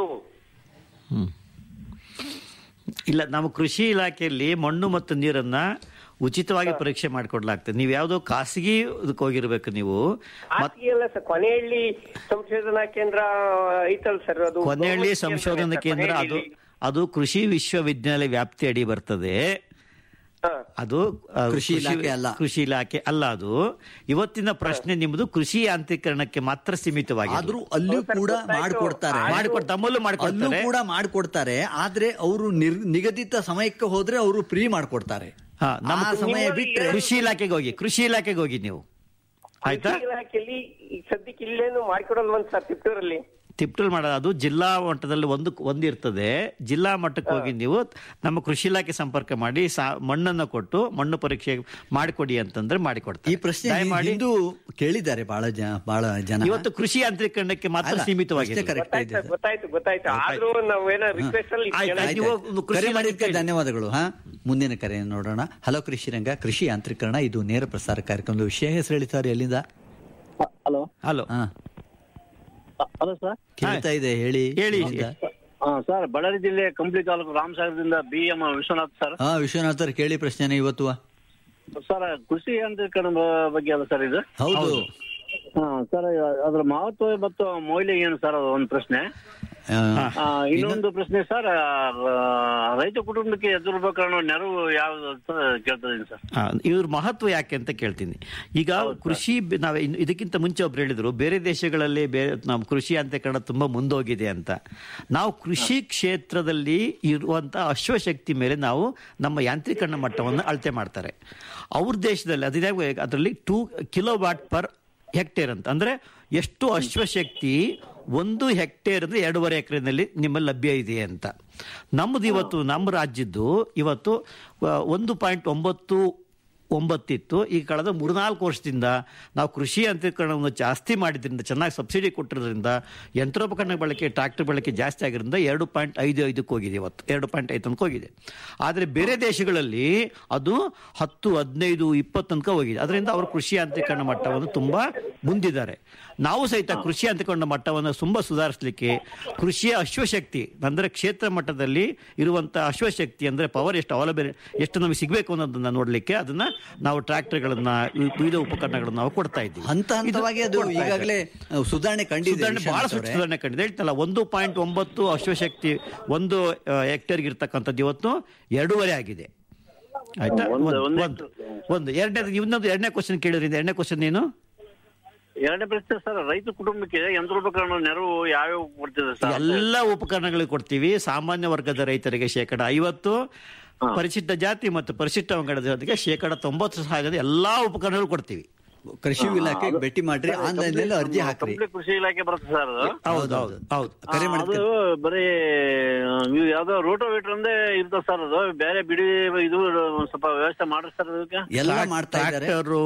ಇಲ್ಲ ನಮ್ಮ ಕೃಷಿ ಇಲಾಖೆಯಲ್ಲಿ ಮಣ್ಣು ಮತ್ತು ನೀರನ್ನ ಉಚಿತವಾಗಿ ಪರೀಕ್ಷೆ ಮಾಡಿಕೊಡ್ಲಾಗ್ತದೆ ನೀವು ಯಾವುದೋ ಖಾಸಗಿ ಇದಕ್ಕೆ ಹೋಗಿರ್ಬೇಕು ನೀವು ಖಾಸಗಿ ಅಲ್ಲ ಸರ್ ಕೊನೆಯಲ್ಲಿ ಸಂಶೋಧನಾ ಕೇಂದ್ರ ಐತಲ್ ಸರ್ ಅದು ಕೊನೆಯಲ್ಲಿ government ಸಂಶೋಧನಾ ಕೇಂದ್ರ ಕೇಂದ್ರ ಅದು ಕೊನೆಹಳ್ಳಿ. ಅದು ಕೃಷಿ ವಿಶ್ವವಿದ್ಯಾಲಯ ವ್ಯಾಪ್ತಿ ಅಡಿ ಬರ್ತದೆ ಅದು ಆ, ಕೃಷಿ ಇಲಾಖೆ ಅಲ್ಲ. ಕೃಷಿ ಇಲಾಖೆ ಅಲ್ಲ ಅದು ಇವತ್ತಿನ ಪ್ರಶ್ನೆ ನಿಮ್ಮದು ಕೃಷಿ ಯಾಂತ್ರೀಕರಣಕ್ಕೆ ಮಾತ್ರ ಸೀಮಿತವಾಗಿದೆ ಆದ್ರೂ ಅಲ್ಲೂ ಕೂಡ ಮಾಡಿಕೊಡ್ತಾರೆ ಮಾಡಿಕೊಡ್- ತಮ್ಮಲ್ಲೂ ಮಾಡಿಕೊಡ್ತಾರೆ. ಅಲ್ಲೂ ಕೂಡ ಮಾಡಿಕೊಡ್ತಾರೆ ಆದ್ರೆ ಅವರು ನಿಗದಿತ ಸಮಯಕ್ಕೆ ಹೋದ್ರೆ ಅವರು ಫ್ರೀ ಮಾಡಿಕೊಡ್ತಾರೆ ಹಾ, ನಮ್ಮ ಆ ಸಮಯ ಬಿಟ್ರೆ ಕೃಷಿ ಇಲಾಖೆಗೆ ಹೋಗಿ ಕೃಷಿ ಇಲಾಖೆಗೆ ಹೋಗಿ ನೀವು ಆಯ್ತಾ ಕೃಷಿ ಇಲಾಖೆಯಲ್ಲಿ ಈಗ ಸದ್ಯಕ್ಕೆ ಇಲ್ಲೇನು ಮಾಡ್ಕೊಡಲ್ವಂತ ಸರ್ ತಿಪ್ಟೂರಲ್ಲಿ ತಿಪ್ಟಲ್ ಮಾಡೋದು ಅದು ಜಿಲ್ಲಾ ಮಟ್ಟದಲ್ಲಿ ಒಂದು ಒಂದು ಇರ್ತದೆ ಜಿಲ್ಲಾ ಮಟ್ಟಕ್ಕೆ ಹೋಗಿ ನೀವು ನಮ್ಮ ಕೃಷಿ ಇಲಾಖೆ ಸಂಪರ್ಕ ಮಾಡಿ ಸಾ- ಮಣ್ಣನ್ನು ಕೊಟ್ಟು ಮಣ್ಣು ಪರೀಕ್ಷೆ ಮಾಡಿಕೊಡಿ ಅಂತಂದ್ರೆ ಮಾಡಿಕೊಡ್ತಾರೆ ಈ ಪ್ರಶ್ನೆ ದಯಮಾಡಿ ಹಿಂದೂ ಕೇಳಿದ್ದಾರೆ ಬಹಳ ಜನ ಬಹಳ ಜನ ಇವತ್ತು ಕೃಷಿ ಯಾಂತ್ರೀಕರಣಕ್ಕೆ ಮಾತ್ರ ಅಲ್ಲ, ಸೀಮಿತವಾಗಿದೆ ಅಷ್ಟೇ correct ಇದೆ ಗೊತ್ತಾಯ್ತು ಗೊತ್ತಾಯ್ತು ಗೊತ್ತಾಯ್ತು ಆದ್ರೂ ನಾವೇನೋ ರಿಕ್ವೆಸ್ಟ್ ಅಲ್ಲಿ ಆಯ್ತು, ಆಯ್ತು. ಕೇಳೋದು. ನೀವು ಒಂದು ಕೃಷಿ ಕರೆ ಇಲಾಖೆ ಮಾಡಿದ್ದಕ್ಕೆ ಧನ್ಯವಾದಗಳು ಹಾ ಮುಂದಿನ ಕರೆಯನ್ನು ನೋಡೋಣ ಹಲೋ ಕೃಷಿ ರಂಗ ಕೃಷಿ ಯಾಂತ್ರೀಕರಣ ಇದು ನೇರ ಪ್ರಸಾರ ಕಾರ್ಯಕ್ರಮದ ವಿಷಯ ಹೆಸರು ಹೇಳಿ ಸರ್ ಎಲ್ಲಿಂದ ಹಲೋ ಹಲೋ ಹಾ ಹಲೋ ಸರ್ ಕೇಳ್ತಾ ಇದೆ ಹೇಳಿ ಹೇಳಿ. ಎಲ್ಲಿಂದ? ಸರ್ ಬಳ್ಳಾರಿ ಜಿಲ್ಲೆ ಕಂಪ್ಲಿ ತಾಲೂಕು ರಾಮಸಾಗರದಿಂದ ಬಿ ಎಂ ವಿಶ್ವನಾಥ್ ಸರ್ ಹಾ ವಿಶ್ವನಾಥರ್ ಕೇಳಿ ಪ್ರಶ್ನೆನ ಇವತ್ತು ಸರ್ ಕೃಷಿ ಯಾಂತ್ರೀಕರಣ ಬ- ಬಗ್ಗೆ ಅಲ್ಲ ಸರ್ ಇದು ಹೌದು ಹಾ ಸರ್ ಅದ್ರ ಮಹತ್ವ ಮತ್ತು ಮೌಲ್ಯ ಏನು ಸರ್ ಅದು ಒಂದು ಪ್ರಶ್ನೆ ಆ, ಇನ್ನೊಂದು ಪ್ರಶ್ನೆ ಸರ್ ರೈತ ಕುಟುಂಬಕ್ಕೆ ಎದುರು ಕಾರಣ ನೆರವು ಯಾವ್ದು ಅಂತ ಕೇಳ್ತಾ ಇದೀನಿ ಸರ್ ಆ, ಇವ್ರ ಮಹತ್ವ ಯಾಕೆ ಅಂತ ಕೇಳ್ತೀನಿ ಈಗ ಕೃಷಿ ಬೆ- ನಾವು ಇನ್ನು ಇದಕ್ಕಿಂತ ಮುಂಚೆ ಒಬ್ರು ಹೇಳಿದ್ರು ಬೇರೆ ದೇಶಗಳಲ್ಲಿ ಬೇರೆ ನಮ್ಮ ಕೃಷಿ ಅಂತೇಕರಣ ತುಂಬಾ ಮುಂದೋಗಿದೆ ಅಂತ ನಾವು ಕೃಷಿ ಕ್ಷೇತ್ರದಲ್ಲಿ ಇರುವಂತ ಅಶ್ವಶಕ್ತಿ ಮೇಲೆ ನಾವು ನಮ್ಮ ಯಾಂತ್ರೀಕರಣ ಮಟ್ಟವನ್ನು ಅಳತೆ ಮಾಡ್ತಾರೆ ಅವ್ರ ದೇಶದಲ್ಲಿ ಅದೇ ಅದರಲ್ಲಿ two kilowatt per hectare ಅಂತ ಅಂದ್ರೆ ಎಷ್ಟು ಅಶ್ವಶಕ್ತಿ ಒಂದು ಹೆಕ್ಟೇರ್ ಅಂದ್ರೆ ಎರಡೂವರೆ ಎಕರೆನಲ್ಲಿ ನಿಮ್ಮಲ್ಲಿ ಲಭ್ಯ ಇದೆ ಅಂತ ನಮ್ಮದು ಇವತ್ತು ನಮ್ಮ ರಾಜ್ಯದ್ದು ಇವತ್ತು ಆ, ಒಂದು ಪಾಯಿಂಟ್ ಒಂಬತ್ತು ಒಂಬತ್ತಿತ್ತು ಈ ಕಳೆದ ಮೂರ್ನಾಲ್ಕು ವರ್ಷದಿಂದ ನಾವು ಕೃಷಿ ಯಂತ್ರೀಕರಣವನ್ನು ಜಾಸ್ತಿ ಮಾಡಿದ್ರಿಂದ ಚೆನ್ನಾಗಿ ಸಬ್ಸಿಡಿ ಕೊಟ್ಟಿರೋದ್ರಿಂದ ಯಂತ್ರೋಪಕರಣ ಬಳಕೆ ಟ್ರಾಕ್ಟರ್ ಬಳಕೆ ಜಾಸ್ತಿ ಆಗಿರೋದ್ರಿಂದ ಎರಡು ಪಾಯಿಂಟ್ ಐದು ಐದಕ್ಕೆ ಹೋಗಿದೆ ಇವತ್ತು ಎರಡು ಪಾಯಿಂಟ್ ಐದು ತನಕ ಹೋಗಿದೆ ಆದರೆ ಬೇರೆ ದೇಶಗಳಲ್ಲಿ ಅದು ಹತ್ತು ಹದಿನೈದು ಇಪ್ಪತ್ತು ತನಕ ಹೋಗಿದೆ ಅದರಿಂದ ಅವರು ಕೃಷಿ ಯಾಂತ್ರೀಕರಣ ಮಟ್ಟವನ್ನು ತುಂಬ ಮುಂದಿದ್ದಾರೆ ನಾವು ಸಹಿತ ಕೃಷಿ ಯಾಂತ್ರೀಕರಣ ಮಟ್ಟವನ್ನು ತುಂಬ ಸುಧಾರಿಸಲಿಕ್ಕೆ ಕೃಷಿಯ ಅಶ್ವಶಕ್ತಿ ಅಂದರೆ ಕ್ಷೇತ್ರ ಮಟ್ಟದಲ್ಲಿ ಇರುವಂಥ ಅಶ್ವಶಕ್ತಿ ಅಂದರೆ ಪವರ್ ಎಷ್ಟು ಅವೈಲಬಲ್ ಎಷ್ಟು ನಮಗೆ ಸಿಗಬೇಕು ಅನ್ನೋದನ್ನ ನೋಡಲಿಕ್ಕೆ ಅದನ್ನ ನಾವು ಟ್ರ್ಯಾಕ್ಟರ್ಗಳನ್ನ ವಿವಿಧ ಉಪಕರಣಗಳನ್ನ ನಾವು ಕೊಡ್ತಾ ಇದ್ದೀವಿ ಹಂತ ಹಂತವಾಗಿ ಅದು ಕೊಡ್ತಾ ಇದ್ದಾರೆ. ಈಗಾಗಲೇ ಸುಧಾರಣೆ ಕಂಡಿದೆ ಸುಧಾರಣೆ ಬಹಳ ವಿಶ್ವನಾಥ್ ಅವರೇ. ಸುಧಾರಣೆ ಕಂಡಿದೆ ಹೇಳ್ತಲ್ಲ ಒಂದು ಪಾಯಿಂಟ್ ಒಂಬತ್ತು ಅಶ್ವಶಕ್ತಿ ಒಂದು ಹೆಕ್ಟೇರ್ಗೆ ಇರ್ತಕ್ಕಂಥದ್ದು ಇವತ್ತು ಎರಡೂವರೆ ಆಗಿದೆ ಆಯ್ತಾ ಒಂದು ಒಂದು ಒಂದು ಎರಡನೇ ಇನ್ನೊಂದು ಎರಡನೇ ಕ್ವಶನ್ ಕೇಳಿದ್ರಿಂದ ಎರಡನೇ ಕ್ವಶನ್ ಏನು ಎರಡನೇ ಪ್ರಶ್ನೆ ಸರ್ ರೈತ ಕುಟುಂಬಕ್ಕೆ ಯಂತ್ರೋಪಕರಣ ನೆರವು ಯಾವ್ಯಾವ ಕೊಡ್ತಿದೆ ಸರ್ ಎಲ್ಲ ಉಪಕರಣಗಳಿಗೆ ಕೊಡ್ತೀವಿ ಸಾಮಾನ್ಯ ವರ್ಗದ ರೈತರಿಗೆ ಶೇಕಡ ಐವತ್ತು ಪರಿಶಿಷ್ಟ ಜಾತಿ ಮತ್ತು ಪರಿಶಿಷ್ಟ ಪಂಗಡದ ಜೊತೆಗೆ ಶೇಕಡ ತೊಂಬತ್ತು ಸಹಾಯದ ಎಲ್ಲಾ ಉಪಕರಣಗಳು ಕೊಡ್ತೀವಿ ಕೃಷಿ ಇಲಾಖೆಗೆ ಭೇಟಿ ಮಾಡ್ರಿ ಆನ್ಲೈನ್ ನಲ್ಲಿ ಅರ್ಜಿ ಹಾಕ್ರಿ ಕಂಪ್ಲೀಟ್ ಕೃಷಿ ಇಲಾಖೆ ಬರುತ್ತೆ ಸರ್ ಅದು ಹೌದು ಹೌದು ಹೌದು ಕರೆ ಆ, ಮಾಡಿದ್ಕೆ- ಅದು ಬರೀ ಇವು ಯಾವ್ದೋ ರೋಟೋವೇಟರ್ ಅಂದೇ ಇರ್ತದೆ ಸರ್ ಅದು ಬೇರೆ ಬಿಡಿ ಇದು ಒಂದ್ ಸ್ವಲ್ಪ ವ್ಯವಸ್ಥೆ ಮಾಡ್ರಿ ಸರ್ ಅದಕ್ಕೆ ಟ್ರ್ಯಾಕ್ಟರು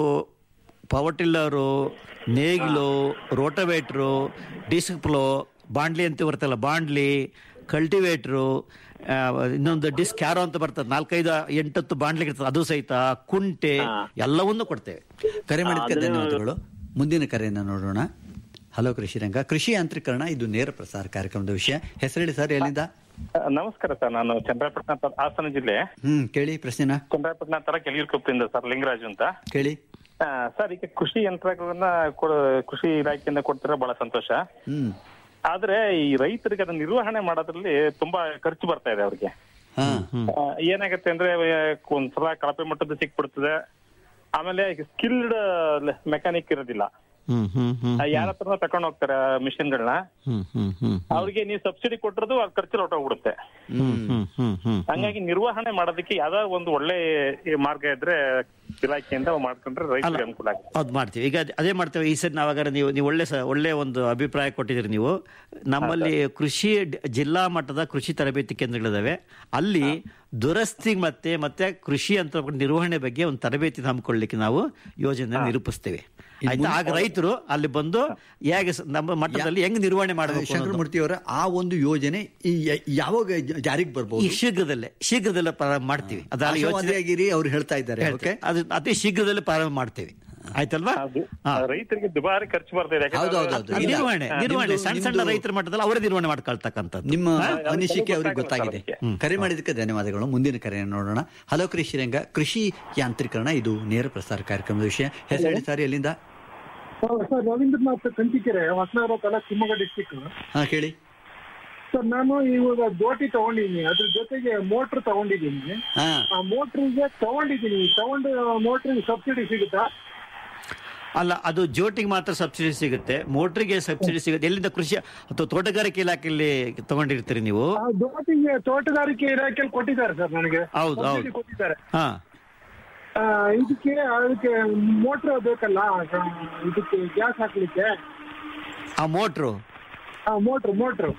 ಪವರ್ ಟಿಲ್ಲರು ನೇಗಿಲು ರೋಟೋವೇಟ್ರು ಡಿಸ್ಕ್ ಪ್ಲೋ ಬಾಂಡ್ಲಿ ಅಂತ ಬರ್ತಲ್ಲ ಬಾಂಡ್ಲಿ ಕಲ್ಟಿವೇಟ್ರು ಆ, ಇನ್ನೊಂದು ಡಿಸ್ಕ್ ಕ್ಯಾರೋ ಅಂತ ಬರ್ತದೆ ನಾಲ್ಕೈದು ಎಂಟತ್ತು ಬಾಂಡ್ಲಿ ಇರ್ತದೆ ಅದು ಸಹಿತ ಕುಂಟೆ ಎಲ್ಲವನ್ನೂ ಕೊಡ್ತೇವೆ ಕರೆ ಮಾಡಿದ್ದಕ್ಕೆ ಧನ್ಯವಾದಗಳು ಮುಂದಿನ ಕರೆಯನ್ನ ನೋಡೋಣ ಹಲೋ ಕೃಷಿ ರಂಗ ಕೃಷಿ ಯಾಂತ್ರೀಕರಣ ಇದು ನೇರ ಪ್ರಸಾರ ಕಾರ್ಯಕ್ರಮದ ವಿಷಯ ಹೆಸರೇಳಿ ಸರ್ ಎಲ್ಲಿಂದ ನಮಸ್ಕಾರ ಸರ್ ನಾನು ಚಂದ್ರಪಟ್ಟಣ ತ- ಹಾಸನ ಜಿಲ್ಲೆ ಹ್ಮ್ ಕೇಳಿ ಪ್ರಶ್ನೆನ ಚಂದ್ರಪಟ್ಟಣ ತರ ಕೆಳಗಿರ್ಕೊಪ್ಪಿಂದ ಸರ್ ಲಿಂಗರಾಜು ಅಂತ ಕೇಳಿ ಆ, ಸರ್ ಈಗ ಕೃಷಿ ಯಂತ್ರಗಳನ್ನ ಕೊಡ ಕೃಷಿ ಇಲಾಖೆಯಿಂದ ಕೊಡ್ತಿರೋ ಬಹಳ ಸಂತೋಷ ಹ್ಮ್ ಆದ್ರೆ ಈ ರೈತರಿಗೆ ಅದನ್ನ ನಿರ್ವಹಣೆ ಮಾಡೋದ್ರಲ್ಲಿ ತುಂಬಾ ಖರ್ಚು ಬರ್ತಾ ಇದೆ ಅವ್ರಿಗೆ ಹಾ ಆ, ಏನಾಗತ್ತೆ ಅಂದ್ರೆ ಆ, ಒಂದ್ಸಲ ಕಳಪೆ ಮಟ್ಟದ ಸಿಕ್ಬಿಡ್ತದೆ ಆಮೇಲೆ ಸ್ಕಿಲ್ಡ್ ಮೆಕ್ಯಾನಿಕ್ ಇರೋದಿಲ್ಲ ಹ್ಮ್ ಹ್ಮ್ ಹ್ಮ್ ಯಾರ ಹತ್ರ ತಗೊಂಡ್ ಹೋಗ್ತಾರೆ ಮಿಷಿನ್ಗಳನ್ನ ಹ್ಮ್ ಹ್ಮ್ ಹ್ಮ್ ಅವ್ರಿಗೆ ನೀವು ಸಬ್ಸಿಡಿ ಕೊಟ್ಟಿರೋದು ಆ ಖರ್ಚು ಹೊರಟೋಗ್ಬಿಡುತ್ತೆ ಹ್ಮ್ ಹ್ಮ್ ಹ್ಮ್ ಹ್ಮ್ ಹಂಗಾಗಿ ನಿರ್ವಹಣೆ ಮಾಡೋದಕ್ಕೆ ಯಾವ್ದಾದ್ರು ಒಂದು ಒಳ್ಳೆ ಮಾರ್ಗ ಇದ್ರೆ ಇಲಾಖೆಯಿಂದ ಮಾಡ್ಕೊಂಡ್ರೆ ರೈತರಿಗೆ ಅನುಕೂಲ ಆಗುತ್ತೆ ಅದು ಮಾಡ್ತೀವಿ ಈಗ ಅದ್- ಅದೇ ಮಾಡ್ತೇವೆ ಈ ಸರಿ ನಾವಾಗಾರ ನೀವು ನೀವು ಒಳ್ಳೆ ಸ ಒಳ್ಳೆ ಒಂದು ಅಭಿಪ್ರಾಯ ಕೊಟ್ಟಿದ್ದೀರಿ ನೀವು ನಮ್ಮಲ್ಲಿ ಕೃಷಿ ಡ್- ಜಿಲ್ಲಾ ಮಟ್ಟದ ಕೃಷಿ ತರಬೇತಿ ಕೇಂದ್ರಗಳಿದಾವೆ ಅಲ್ಲಿ ದುರಸ್ತಿ ಮತ್ತೆ ಮತ್ತೆ ಕೃಷಿ ಅಂತ ನಿರ್ವಹಣೆ ಬಗ್ಗೆ ಒಂದು ತರಬೇತಿ ಹಮ್ಮಿಕೊಳ್ಳಿಕ್ಕೆ ನಾವು ಯೋಜನೆ ನಿರೂಪಿಸ್ತೇವೆ ಆಯ್ತಾ ಆಗ ರೈತರು ಅಲ್ಲಿ ಬಂದು ಹೇಗೆ ಸ- ನಮ್ಮ ಮಟ್ಟದಲ್ಲಿ ಹೆಂಗ್ ನಿರ್ವಹಣೆ ಮಾಡಬೇಕು ಅನ್ನೋದು. ಶಂಕರಮೂರ್ತಿ ಅವರ ಆ ಒಂದು ಯೋಜನೆ ಈ ಯ- ಯಾವಾಗ ಜ- ಜಾರಿಗೆ ಈ ಬರ್ಬೋದು ಶೀಘ್ರದಲ್ಲೇ ಶೀಘ್ರದಲ್ಲೇ ಪ್ರಾರಂಭ ಮಾಡ್ತೀವಿ ಅದಾದ ಯೋಚನೆ ಆಶಾವಾದಿಯಾಗಿರಿ ಅವ್ರು ಹೇಳ್ತಾ ಇದ್ದಾರೆ ಓಕೆ ಅದು ಅತಿ ಶೀಘ್ರದಲ್ಲೇ ಪ್ರಾರಂಭ ಮಾಡ್ತೇವೆ ಆಯ್ತಲ್ವಾ ಹಾ. ರೈತರಿಗೆ ದುಬಾರಿ ಖರ್ಚು ಬರ್ತಾ ಇದೆ ಯಾಕಂದ್ರೆ ಹೌದೌದು. ಅದು ನಿರ್ವಹಣೆ ಹಾ, ನಿರ್ವಹಣೆ ನಿಮ್ದು- ಸಣ್ಣ ಸಣ್ಣ ನಿಮ್ದು- ರೈತರ ಮಟ್ಟದಲ್ಲಿ ಅವರೇ ನಿರ್ವಹಣೆ ಮಾಡ್ಕೊಳ್ತಕ್ಕಂಥದ್ದು ನಿಮ್ಮ ಹಾ? ಅನಿಸಿಕೆ ಅವ್ರಿಗೆ ಗೊತ್ತಾಗಿದೆ ಕರೆ ಮಾಡಿದ್ದಕ್ಕೆ ಧನ್ಯವಾದಗಳು ಮುಂದಿನ ಕರೆಯನ್ನು ನೋಡೋಣ ಹಲೋ ಕೃಷಿ ರಂಗ ಕೃಷಿ ಯಾಂತ್ರೀಕರಣ ಇದು ನೇರ ಪ್ರಸಾರ ಕಾರ್ಯಕ್ರಮದ ವಿಷಯ ಹೆಸರು ಸಾರಿ ಎಲ್ಲಿಂದ ಸರ್ ರವೀಂದ್ರನಾಥ್ ಕಂಚಿಕೆರೆ ಹೊಸನಗರ ತಾಲೂಕು ಶಿವಮೊಗ್ಗ ಡಿಸ್ಟಿಕ್ ಹಾ ಕೇಳಿ ಸರ್ ನಾನು ಇವಾಗ ದೋಟಿ ತಗೊಂಡಿದ್ದೀನಿ ಅದ್ರ ಜೊತೆಗೆ ಮೋಟರ್ ತಗೊಂಡಿದ್ದೀನಿ ಹಾ ಆ ಮೋಟ್ರಿಗೆ ತಗೊಂಡಿದ್ದೀನಿ ತಗೊಂಡು ಮೋಟ್ರಿಗೆ ಸಬ್ಸಿಡಿ ಸಿಗುತ್ತಾ ಅಲ್ಲ ಅದು ಜೋಟಿಗೆ ಮಾತ್ರ ಸಬ್ಸಿಡಿ ಸಿಗುತ್ತೆ ಮೋಟ್ರಿಗೆ ಸಬ್ಸಿಡಿ ಸಿಗುತ್ತೆ ಎಲ್ಲಿಂದ ಕೃಷಿ ಅಥವಾ ತೋಟಗಾರಿಕೆ ಇಲಾಖೆಯಲ್ಲಿ ತಗೊಂಡಿರ್ತೀರಿ ನೀವು ಆ ದೋಟಿಗೆ ತೋಟಗಾರಿಕೆ ಇಲಾಖೆಯಲ್ಲಿ ಕೊಟ್ಟಿದ್ದಾರೆ ಸರ್ ನನಗೆ ಹೌದು, ಹೌದು. ಸಬ್ಸಿಡಿ ಕೊಟ್ಟಿದ್ದಾರೆ ಹಾ ಆ, ಇದಕ್ಕೆ ಅದಕ್ಕೆ ಮೋಟ್ರ್ ಬೇಕಲ್ಲ ಆ, ಇದಕ್ಕೆ ಗ್ಯಾಸ್ ಹಾಕ್ಲಿಕ್ಕೆ ಆ ಮೋಟ್ರು ಆ ಮೋಟ್ರ್ ಮೋಟ್ರ್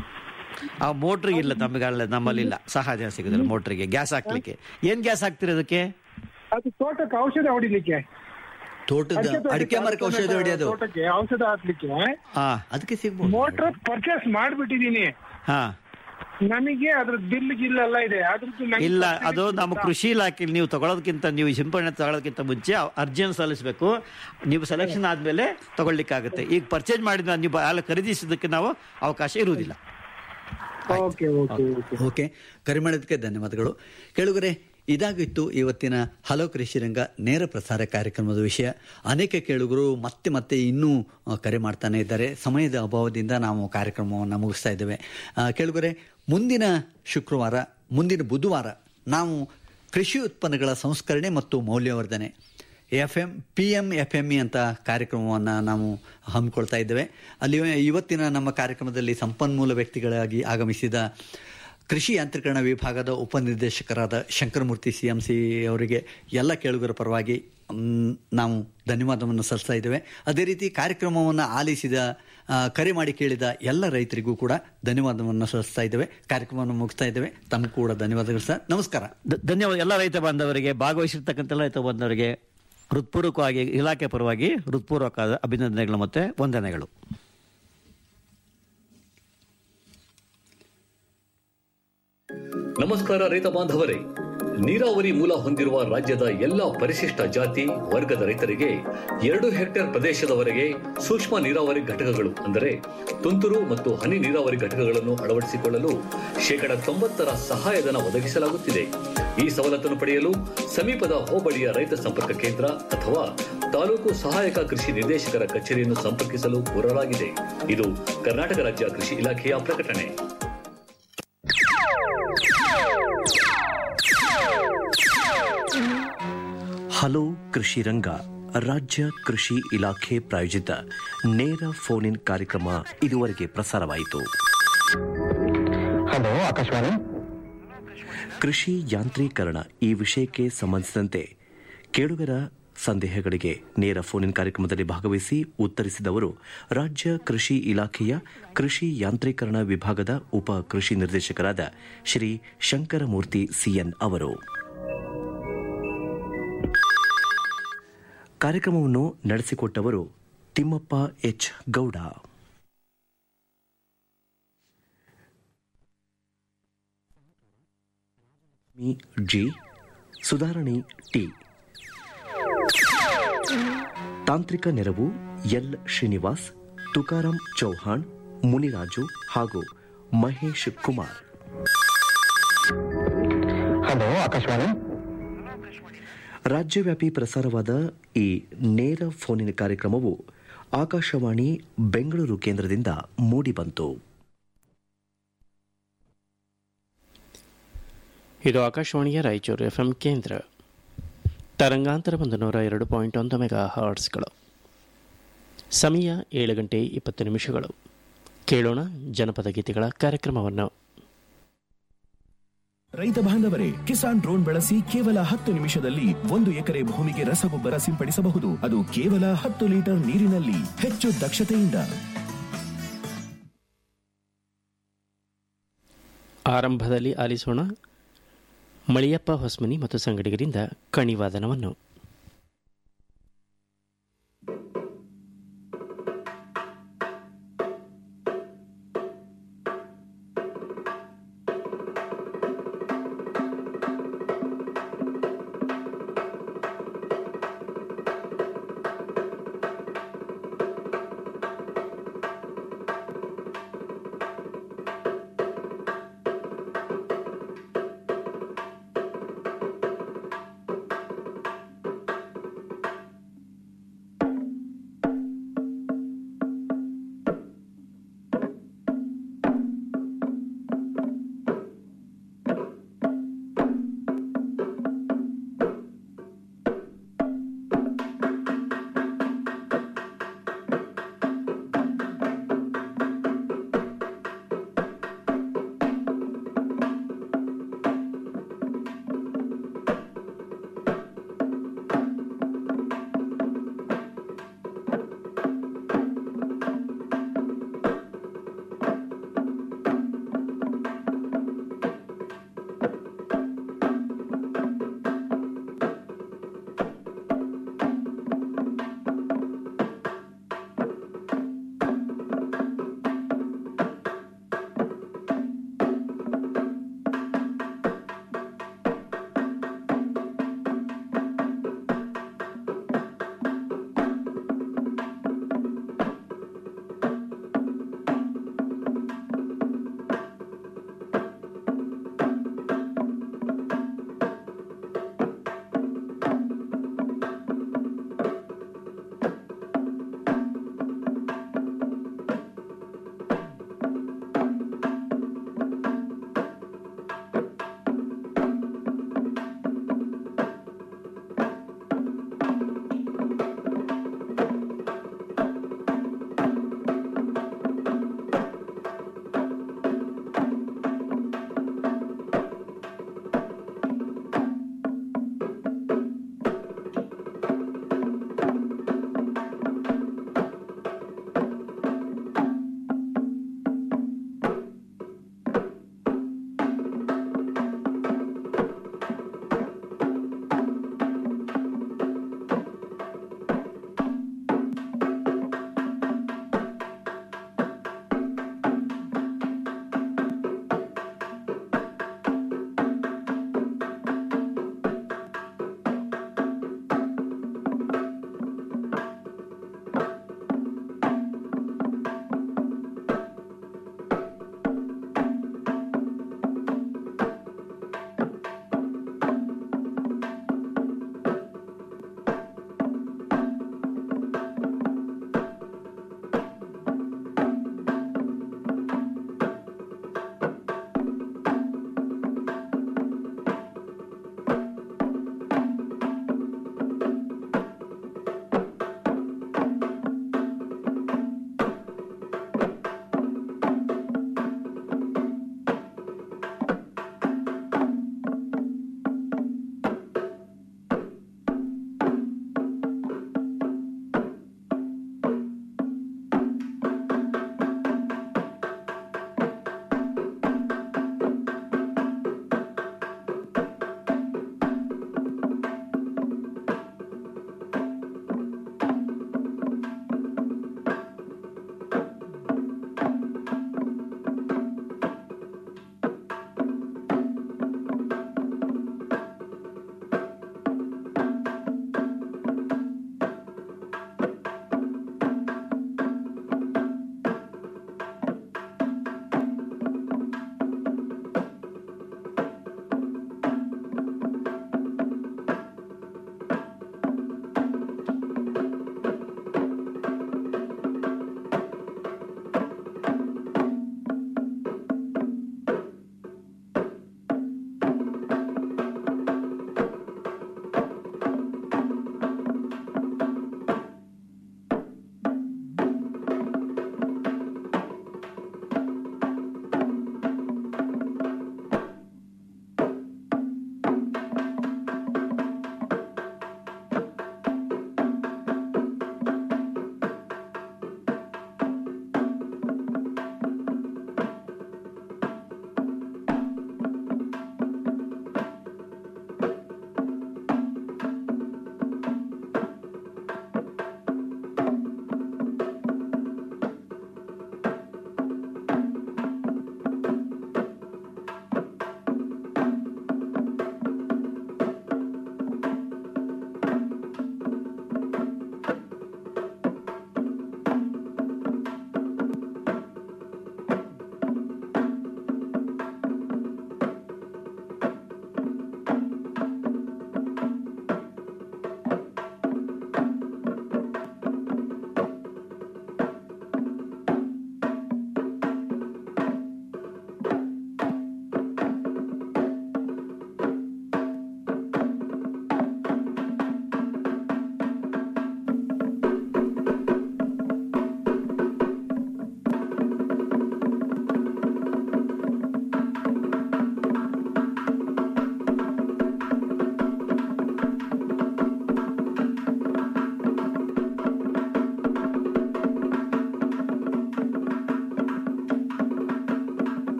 ಆ ಮೋಟ್ರ್ ಇಲ್ಲ ನಮಗೆ ನಮ್ಮಲ್ಲಿ ಇಲ್ಲ ಸಹಜ ಸಿಗುದಿಲ್ಲ ಮೋಟ್ರಿಗೆ ಗ್ಯಾಸ್ ಹಾಕ್ಲಿಕ್ಕೆ ಏನ್ ಗ್ಯಾಸ್ ಹಾಕ್ತೀರಿ ಅದಕ್ಕೆ ಅದು ತೋಟಕ್ಕೆ ಔಷಧ ಹೊಡಿಲಿಕ್ಕೆ ತೋಟದ ತೋಟಕ್ಕೆ ಅಡಿಕೆ ಮರಕ್ಕೆ ಔಷಧ ಹೊಡೆಯೋದು ತೋಟಕ್ಕೆ ಔಷಧ ಹಾಕ್ಲಿಕ್ಕೆ ಹಾ ಅದಕ್ಕೆ ಸಿಗ್ಬೋದು ಮೋಟ್ರ್ ಪರ್ಚೇಸ್ ಮಾಡ್ಬಿಟ್ಟಿದೀನಿ ಹಾ ನನಗೆ ಅದ್ರ ಬಿಲ್ ಗಿಲ್ ಎಲ್ಲ ಇದೆ ಅದ್ರದ್ದು ನಂಗೆ ಇಲ್ಲ subsidy ಅದು ನಮ್ಮ ಸಿಗುತ್ತಾ? ಕೃಷಿ ಇಲಾಖೆಯಲ್ಲಿ ನೀವು ತಗೊಳ್ಳೋದಕ್ಕಿಂತ ನೀವು ಸಿಂಪಡಣೆ ತಗೊಳ್ಳೋದಕ್ಕಿಂತ ಮುಂಚೆ ಅರ್ಜಿಯನ್ನು ಸಲ್ಲಿಸಬೇಕು ನೀವು ಸೆಲೆಕ್ಷನ್ ಆದ್ಮೇಲೆ ತಗೊಳ್ಲಿಕ್ಕಾಗುತ್ತೆ ಈಗ ಪರ್ಚೇಸ್ ಮಾಡಿದ ನೀವು ಅಲ್ಲ ಖರೀದಿಸೋದಕ್ಕೆ ನಾವು ಅವಕಾಶ ಇರುವುದಿಲ್ಲ ಓಕೆ ಓಕೆ ಓಕೆ ಓಕೆ ಕರೆ ಮಾಡಿದ್ದಕ್ಕೆ ಧನ್ಯವಾದಗಳು ಕೇಳುಗರೆ ಇದಾಗಿತ್ತು ಇವತ್ತಿನ ಹಲೋ ಕೃಷಿ ರಂಗ ನೇರ ಪ್ರಸಾರ ಕಾರ್ಯಕ್ರಮದ ವಿಷಯ ಅನೇಕ ಕೇಳುಗರು ಮತ್ತೆ ಮತ್ತೆ ಇನ್ನೂ ಆ, ಕರೆ ಮಾಡ್ತಾನೆ ಇದ್ದಾರೆ ಸಮಯದ ಅಭಾವದಿಂದ ನಾವು ಕಾರ್ಯಕ್ರಮವನ್ನು ಮುಗಿಸ್ತಾ ಇದ್ದೇವೆ ಆ, ಕೇಳುಗರೆ ಮುಂದಿನ ಶುಕ್ರವಾರ ಮುಂದಿನ ಬುಧವಾರ ನಾವು ಕೃಷಿ ಉತ್ಪನ್ನಗಳ ಸಂಸ್ಕರಣೆ ಮತ್ತು ಮೌಲ್ಯವರ್ಧನೆ F M P M F M E ಅಂತ ಕಾರ್ಯಕ್ರಮವನ್ನು ನಾವು ಹಮ್ಮಿಕೊಳ್ತಾ ಇದ್ದೇವೆ ಅಲ್ಲಿ ಇವತ್ತಿನ ನಮ್ಮ ಕಾರ್ಯಕ್ರಮದಲ್ಲಿ ಸಂಪನ್ಮೂಲ ವ್ಯಕ್ತಿಗಳಾಗಿ ಆಗಮಿಸಿದ ಕೃಷಿ ಯಾಂತ್ರೀಕರಣ ವಿಭಾಗದ ಉಪನಿರ್ದೇಶಕರಾದ ಶಂಕರಮೂರ್ತಿ ಸಿ ಎಂ ಸಿ ಅವರಿಗೆ ಎಲ್ಲ ಕೇಳುಗರ ಪರವಾಗಿ ಮ್, ನಾವು ಧನ್ಯವಾದವನ್ನು ಸಲ್ಲಿಸ್ತಾ ಇದ್ದೇವೆ ಅದೇ ರೀತಿ ಕಾರ್ಯಕ್ರಮವನ್ನು ಆಲಿಸಿದ ಆ, ಕರೆ ಮಾಡಿ ಕೇಳಿದ ಎಲ್ಲ ರೈತರಿಗೂ ಕೂಡ ಧನ್ಯವಾದವನ್ನು ಸಲ್ಲಿಸ್ತಾ ಇದ್ದೇವೆ ಕಾರ್ಯಕ್ರಮವನ್ನು ಮುಗಿಸ್ತಾ ಇದ್ದೇವೆ ತಮಗೂ ಕೂಡ ಧನ್ಯವಾದಗಳು ಸರ್ ನಮಸ್ಕಾರ ಧ- ಧನ್ಯವಾದ ಎಲ್ಲ ರೈತ ಬಾಂಧವರಿಗೆ ಭಾಗವಹಿಸಿರ್ತಕ್ಕಂಥ ಎಲ್ಲ ರೈತ ಬಾಂಧವರಿಗೆ ಹೃತ್ಪೂರ್ವಕವಾಗಿ ಇಲಾಖೆ ಪರವಾಗಿ ಹೃತ್ಪೂರ್ವಕ ಅಭಿನಂದನೆಗಳು ಮತ್ತೆ ವಂದನೆಗಳು ನಮಸ್ಕಾರ ರೈತ ಬಾಂಧವರೇ ನೀರಾವರಿ ಮೂಲ ಹೊಂದಿರುವ ರಾಜ್ಯದ ಎಲ್ಲ ಪರಿಶಿಷ್ಟ ಜಾತಿ ವರ್ಗದ ರೈತರಿಗೆ ಎರಡು ಹೆಕ್ಟೇರ್ ಪ್ರದೇಶದವರೆಗೆ ಸೂಕ್ಷ್ಮ ನೀರಾವರಿ ಘಟಕಗಳು ಅಂದರೆ ತುಂತುರು ಮತ್ತು ಹನಿ ನೀರಾವರಿ ಘಟಕಗಳನ್ನು ಅಳವಡಿಸಿಕೊಳ್ಳಲು ಶೇಕಡ ತೊಂಬತ್ತರ ಸಹಾಯಧನ ಒದಗಿಸಲಾಗುತ್ತಿದೆ ಈ ಸವಲತ್ತನ್ನು ಪಡೆಯಲು ಸಮೀಪದ ಹೋಬಳಿಯ ರೈತ ಸಂಪರ್ಕ ಕೇಂದ್ರ ಅಥವಾ ತಾಲೂಕು ಸಹಾಯಕ ಕೃಷಿ ನಿರ್ದೇಶಕರ ಕಚೇರಿಯನ್ನು ಸಂಪರ್ಕಿಸಲು ಕೋರಲಾಗಿದೆ ಇದು ಕರ್ನಾಟಕ ರಾಜ್ಯ ಕೃಷಿ ಇಲಾಖೆಯ ಪ್ರಕಟಣೆ ಹಲೋ ಕೃಷಿ ರಂಗ ರಾಜ್ಯ ಕೃಷಿ ಇಲಾಖೆ ಪ್ರಾಯೋಜಿತ ನೇರ ಫೋನ್ ಇನ್ ಕಾರ್ಯಕ್ರಮ ಇದುವರೆಗೆ ಪ್ರಸಾರವಾಯಿತು ಹಲೋ ಆಕಾಶವಾಣಿ ಕೃಷಿ ಯಾಂತ್ರೀಕರಣ ಈ ವಿಷಯಕ್ಕೆ ಸಂಬಂಧಿಸಿದಂತೆ ಕೇಳುಗರ ಸಂದೇಹಗಳಿಗೆ ನೇರ ಫೋನ್ ಇನ್ ಕಾರ್ಯಕ್ರಮದಲ್ಲಿ ಭಾಗವಹಿಸಿ ಉತ್ತರಿಸಿದವರು ರಾಜ್ಯ ಕೃಷಿ ಇಲಾಖೆಯ ಕೃಷಿ ಯಾಂತ್ರೀಕರಣ ವಿಭಾಗದ ಉಪ ಕೃಷಿ ನಿರ್ದೇಶಕರಾದ ಶ್ರೀ ಶಂಕರಮೂರ್ತಿ ಸಿಎನ್ ಅವರು ಕಾರ್ಯಕ್ರಮವನ್ನು ನಡೆಸಿಕೊಟ್ಟವರು ತಿಮ್ಮಪ್ಪ ಎಚ್ ಗೌಡ ಮಿ ಜಿ ಸುಧಾರಣಿ ಟಿ ತಾಂತ್ರಿಕ ನೆರವು ಎಲ್ ಶ್ರೀನಿವಾಸ್ ತುಕಾರಾಂ ಚೌಹಾಣ್ ಮುನಿರಾಜು ಹಾಗೂ ಮಹೇಶ್ ಕುಮಾರ್ ಹಲೋ ಆಕಾಶವಾಣಿ ರಾಜ್ಯವ್ಯಾಪಿ ಪ್ರಸಾರವಾದ ಈ ನೇರ ಫೋನಿನ ಕಾರ್ಯಕ್ರಮವು ಆಕಾಶವಾಣಿ ಬೆಂಗಳೂರು ಕೇಂದ್ರದಿಂದ ಮೂಡಿಬಂತು ಇದು ಆಕಾಶವಾಣಿಯ ರಾಯಚೂರು ಎಫ್ಎಂ ಕೇಂದ್ರ ತರಂಗಾಂತರ ಒಂದು ನೂರ ಎರಡು ಪಾಯಿಂಟ್ ಒಂದು ಮೆಗಾ ಹಾರ್ಟ್ಸ್ಗಳು ಸಮಯ ಏಳು ಗಂಟೆ ಇಪ್ಪತ್ತು ನಿಮಿಷಗಳು ಕೇಳೋಣ ಜನಪದ ಗೀತೆಗಳ ಕಾರ್ಯಕ್ರಮವನ್ನು ರೈತ ಬಾಂಧವರೇ ಕಿಸಾನ್ ಡ್ರೋನ್ ಬಳಸಿ ಕೇವಲ ಹತ್ತು ನಿಮಿಷದಲ್ಲಿ ಒಂದು ಎಕರೆ ಭೂಮಿಗೆ ರಸಗೊಬ್ಬರ ಸಿಂಪಡಿಸಬಹುದು ಅದು ಕೇವಲ ಹತ್ತು ಲೀಟರ್ ನೀರಿನಲ್ಲಿ ಹೆಚ್ಚು ದಕ್ಷತೆಯಿಂದ ಆರಂಭದಲ್ಲಿ ಆಲಿಸೋಣ ಮಳಿಯಪ್ಪ ಹೊಸ್ಮನಿ ಮತ್ತು ಸಂಗಡಿಗರಿಂದ ಕಣಿವಾದನವನ್ನು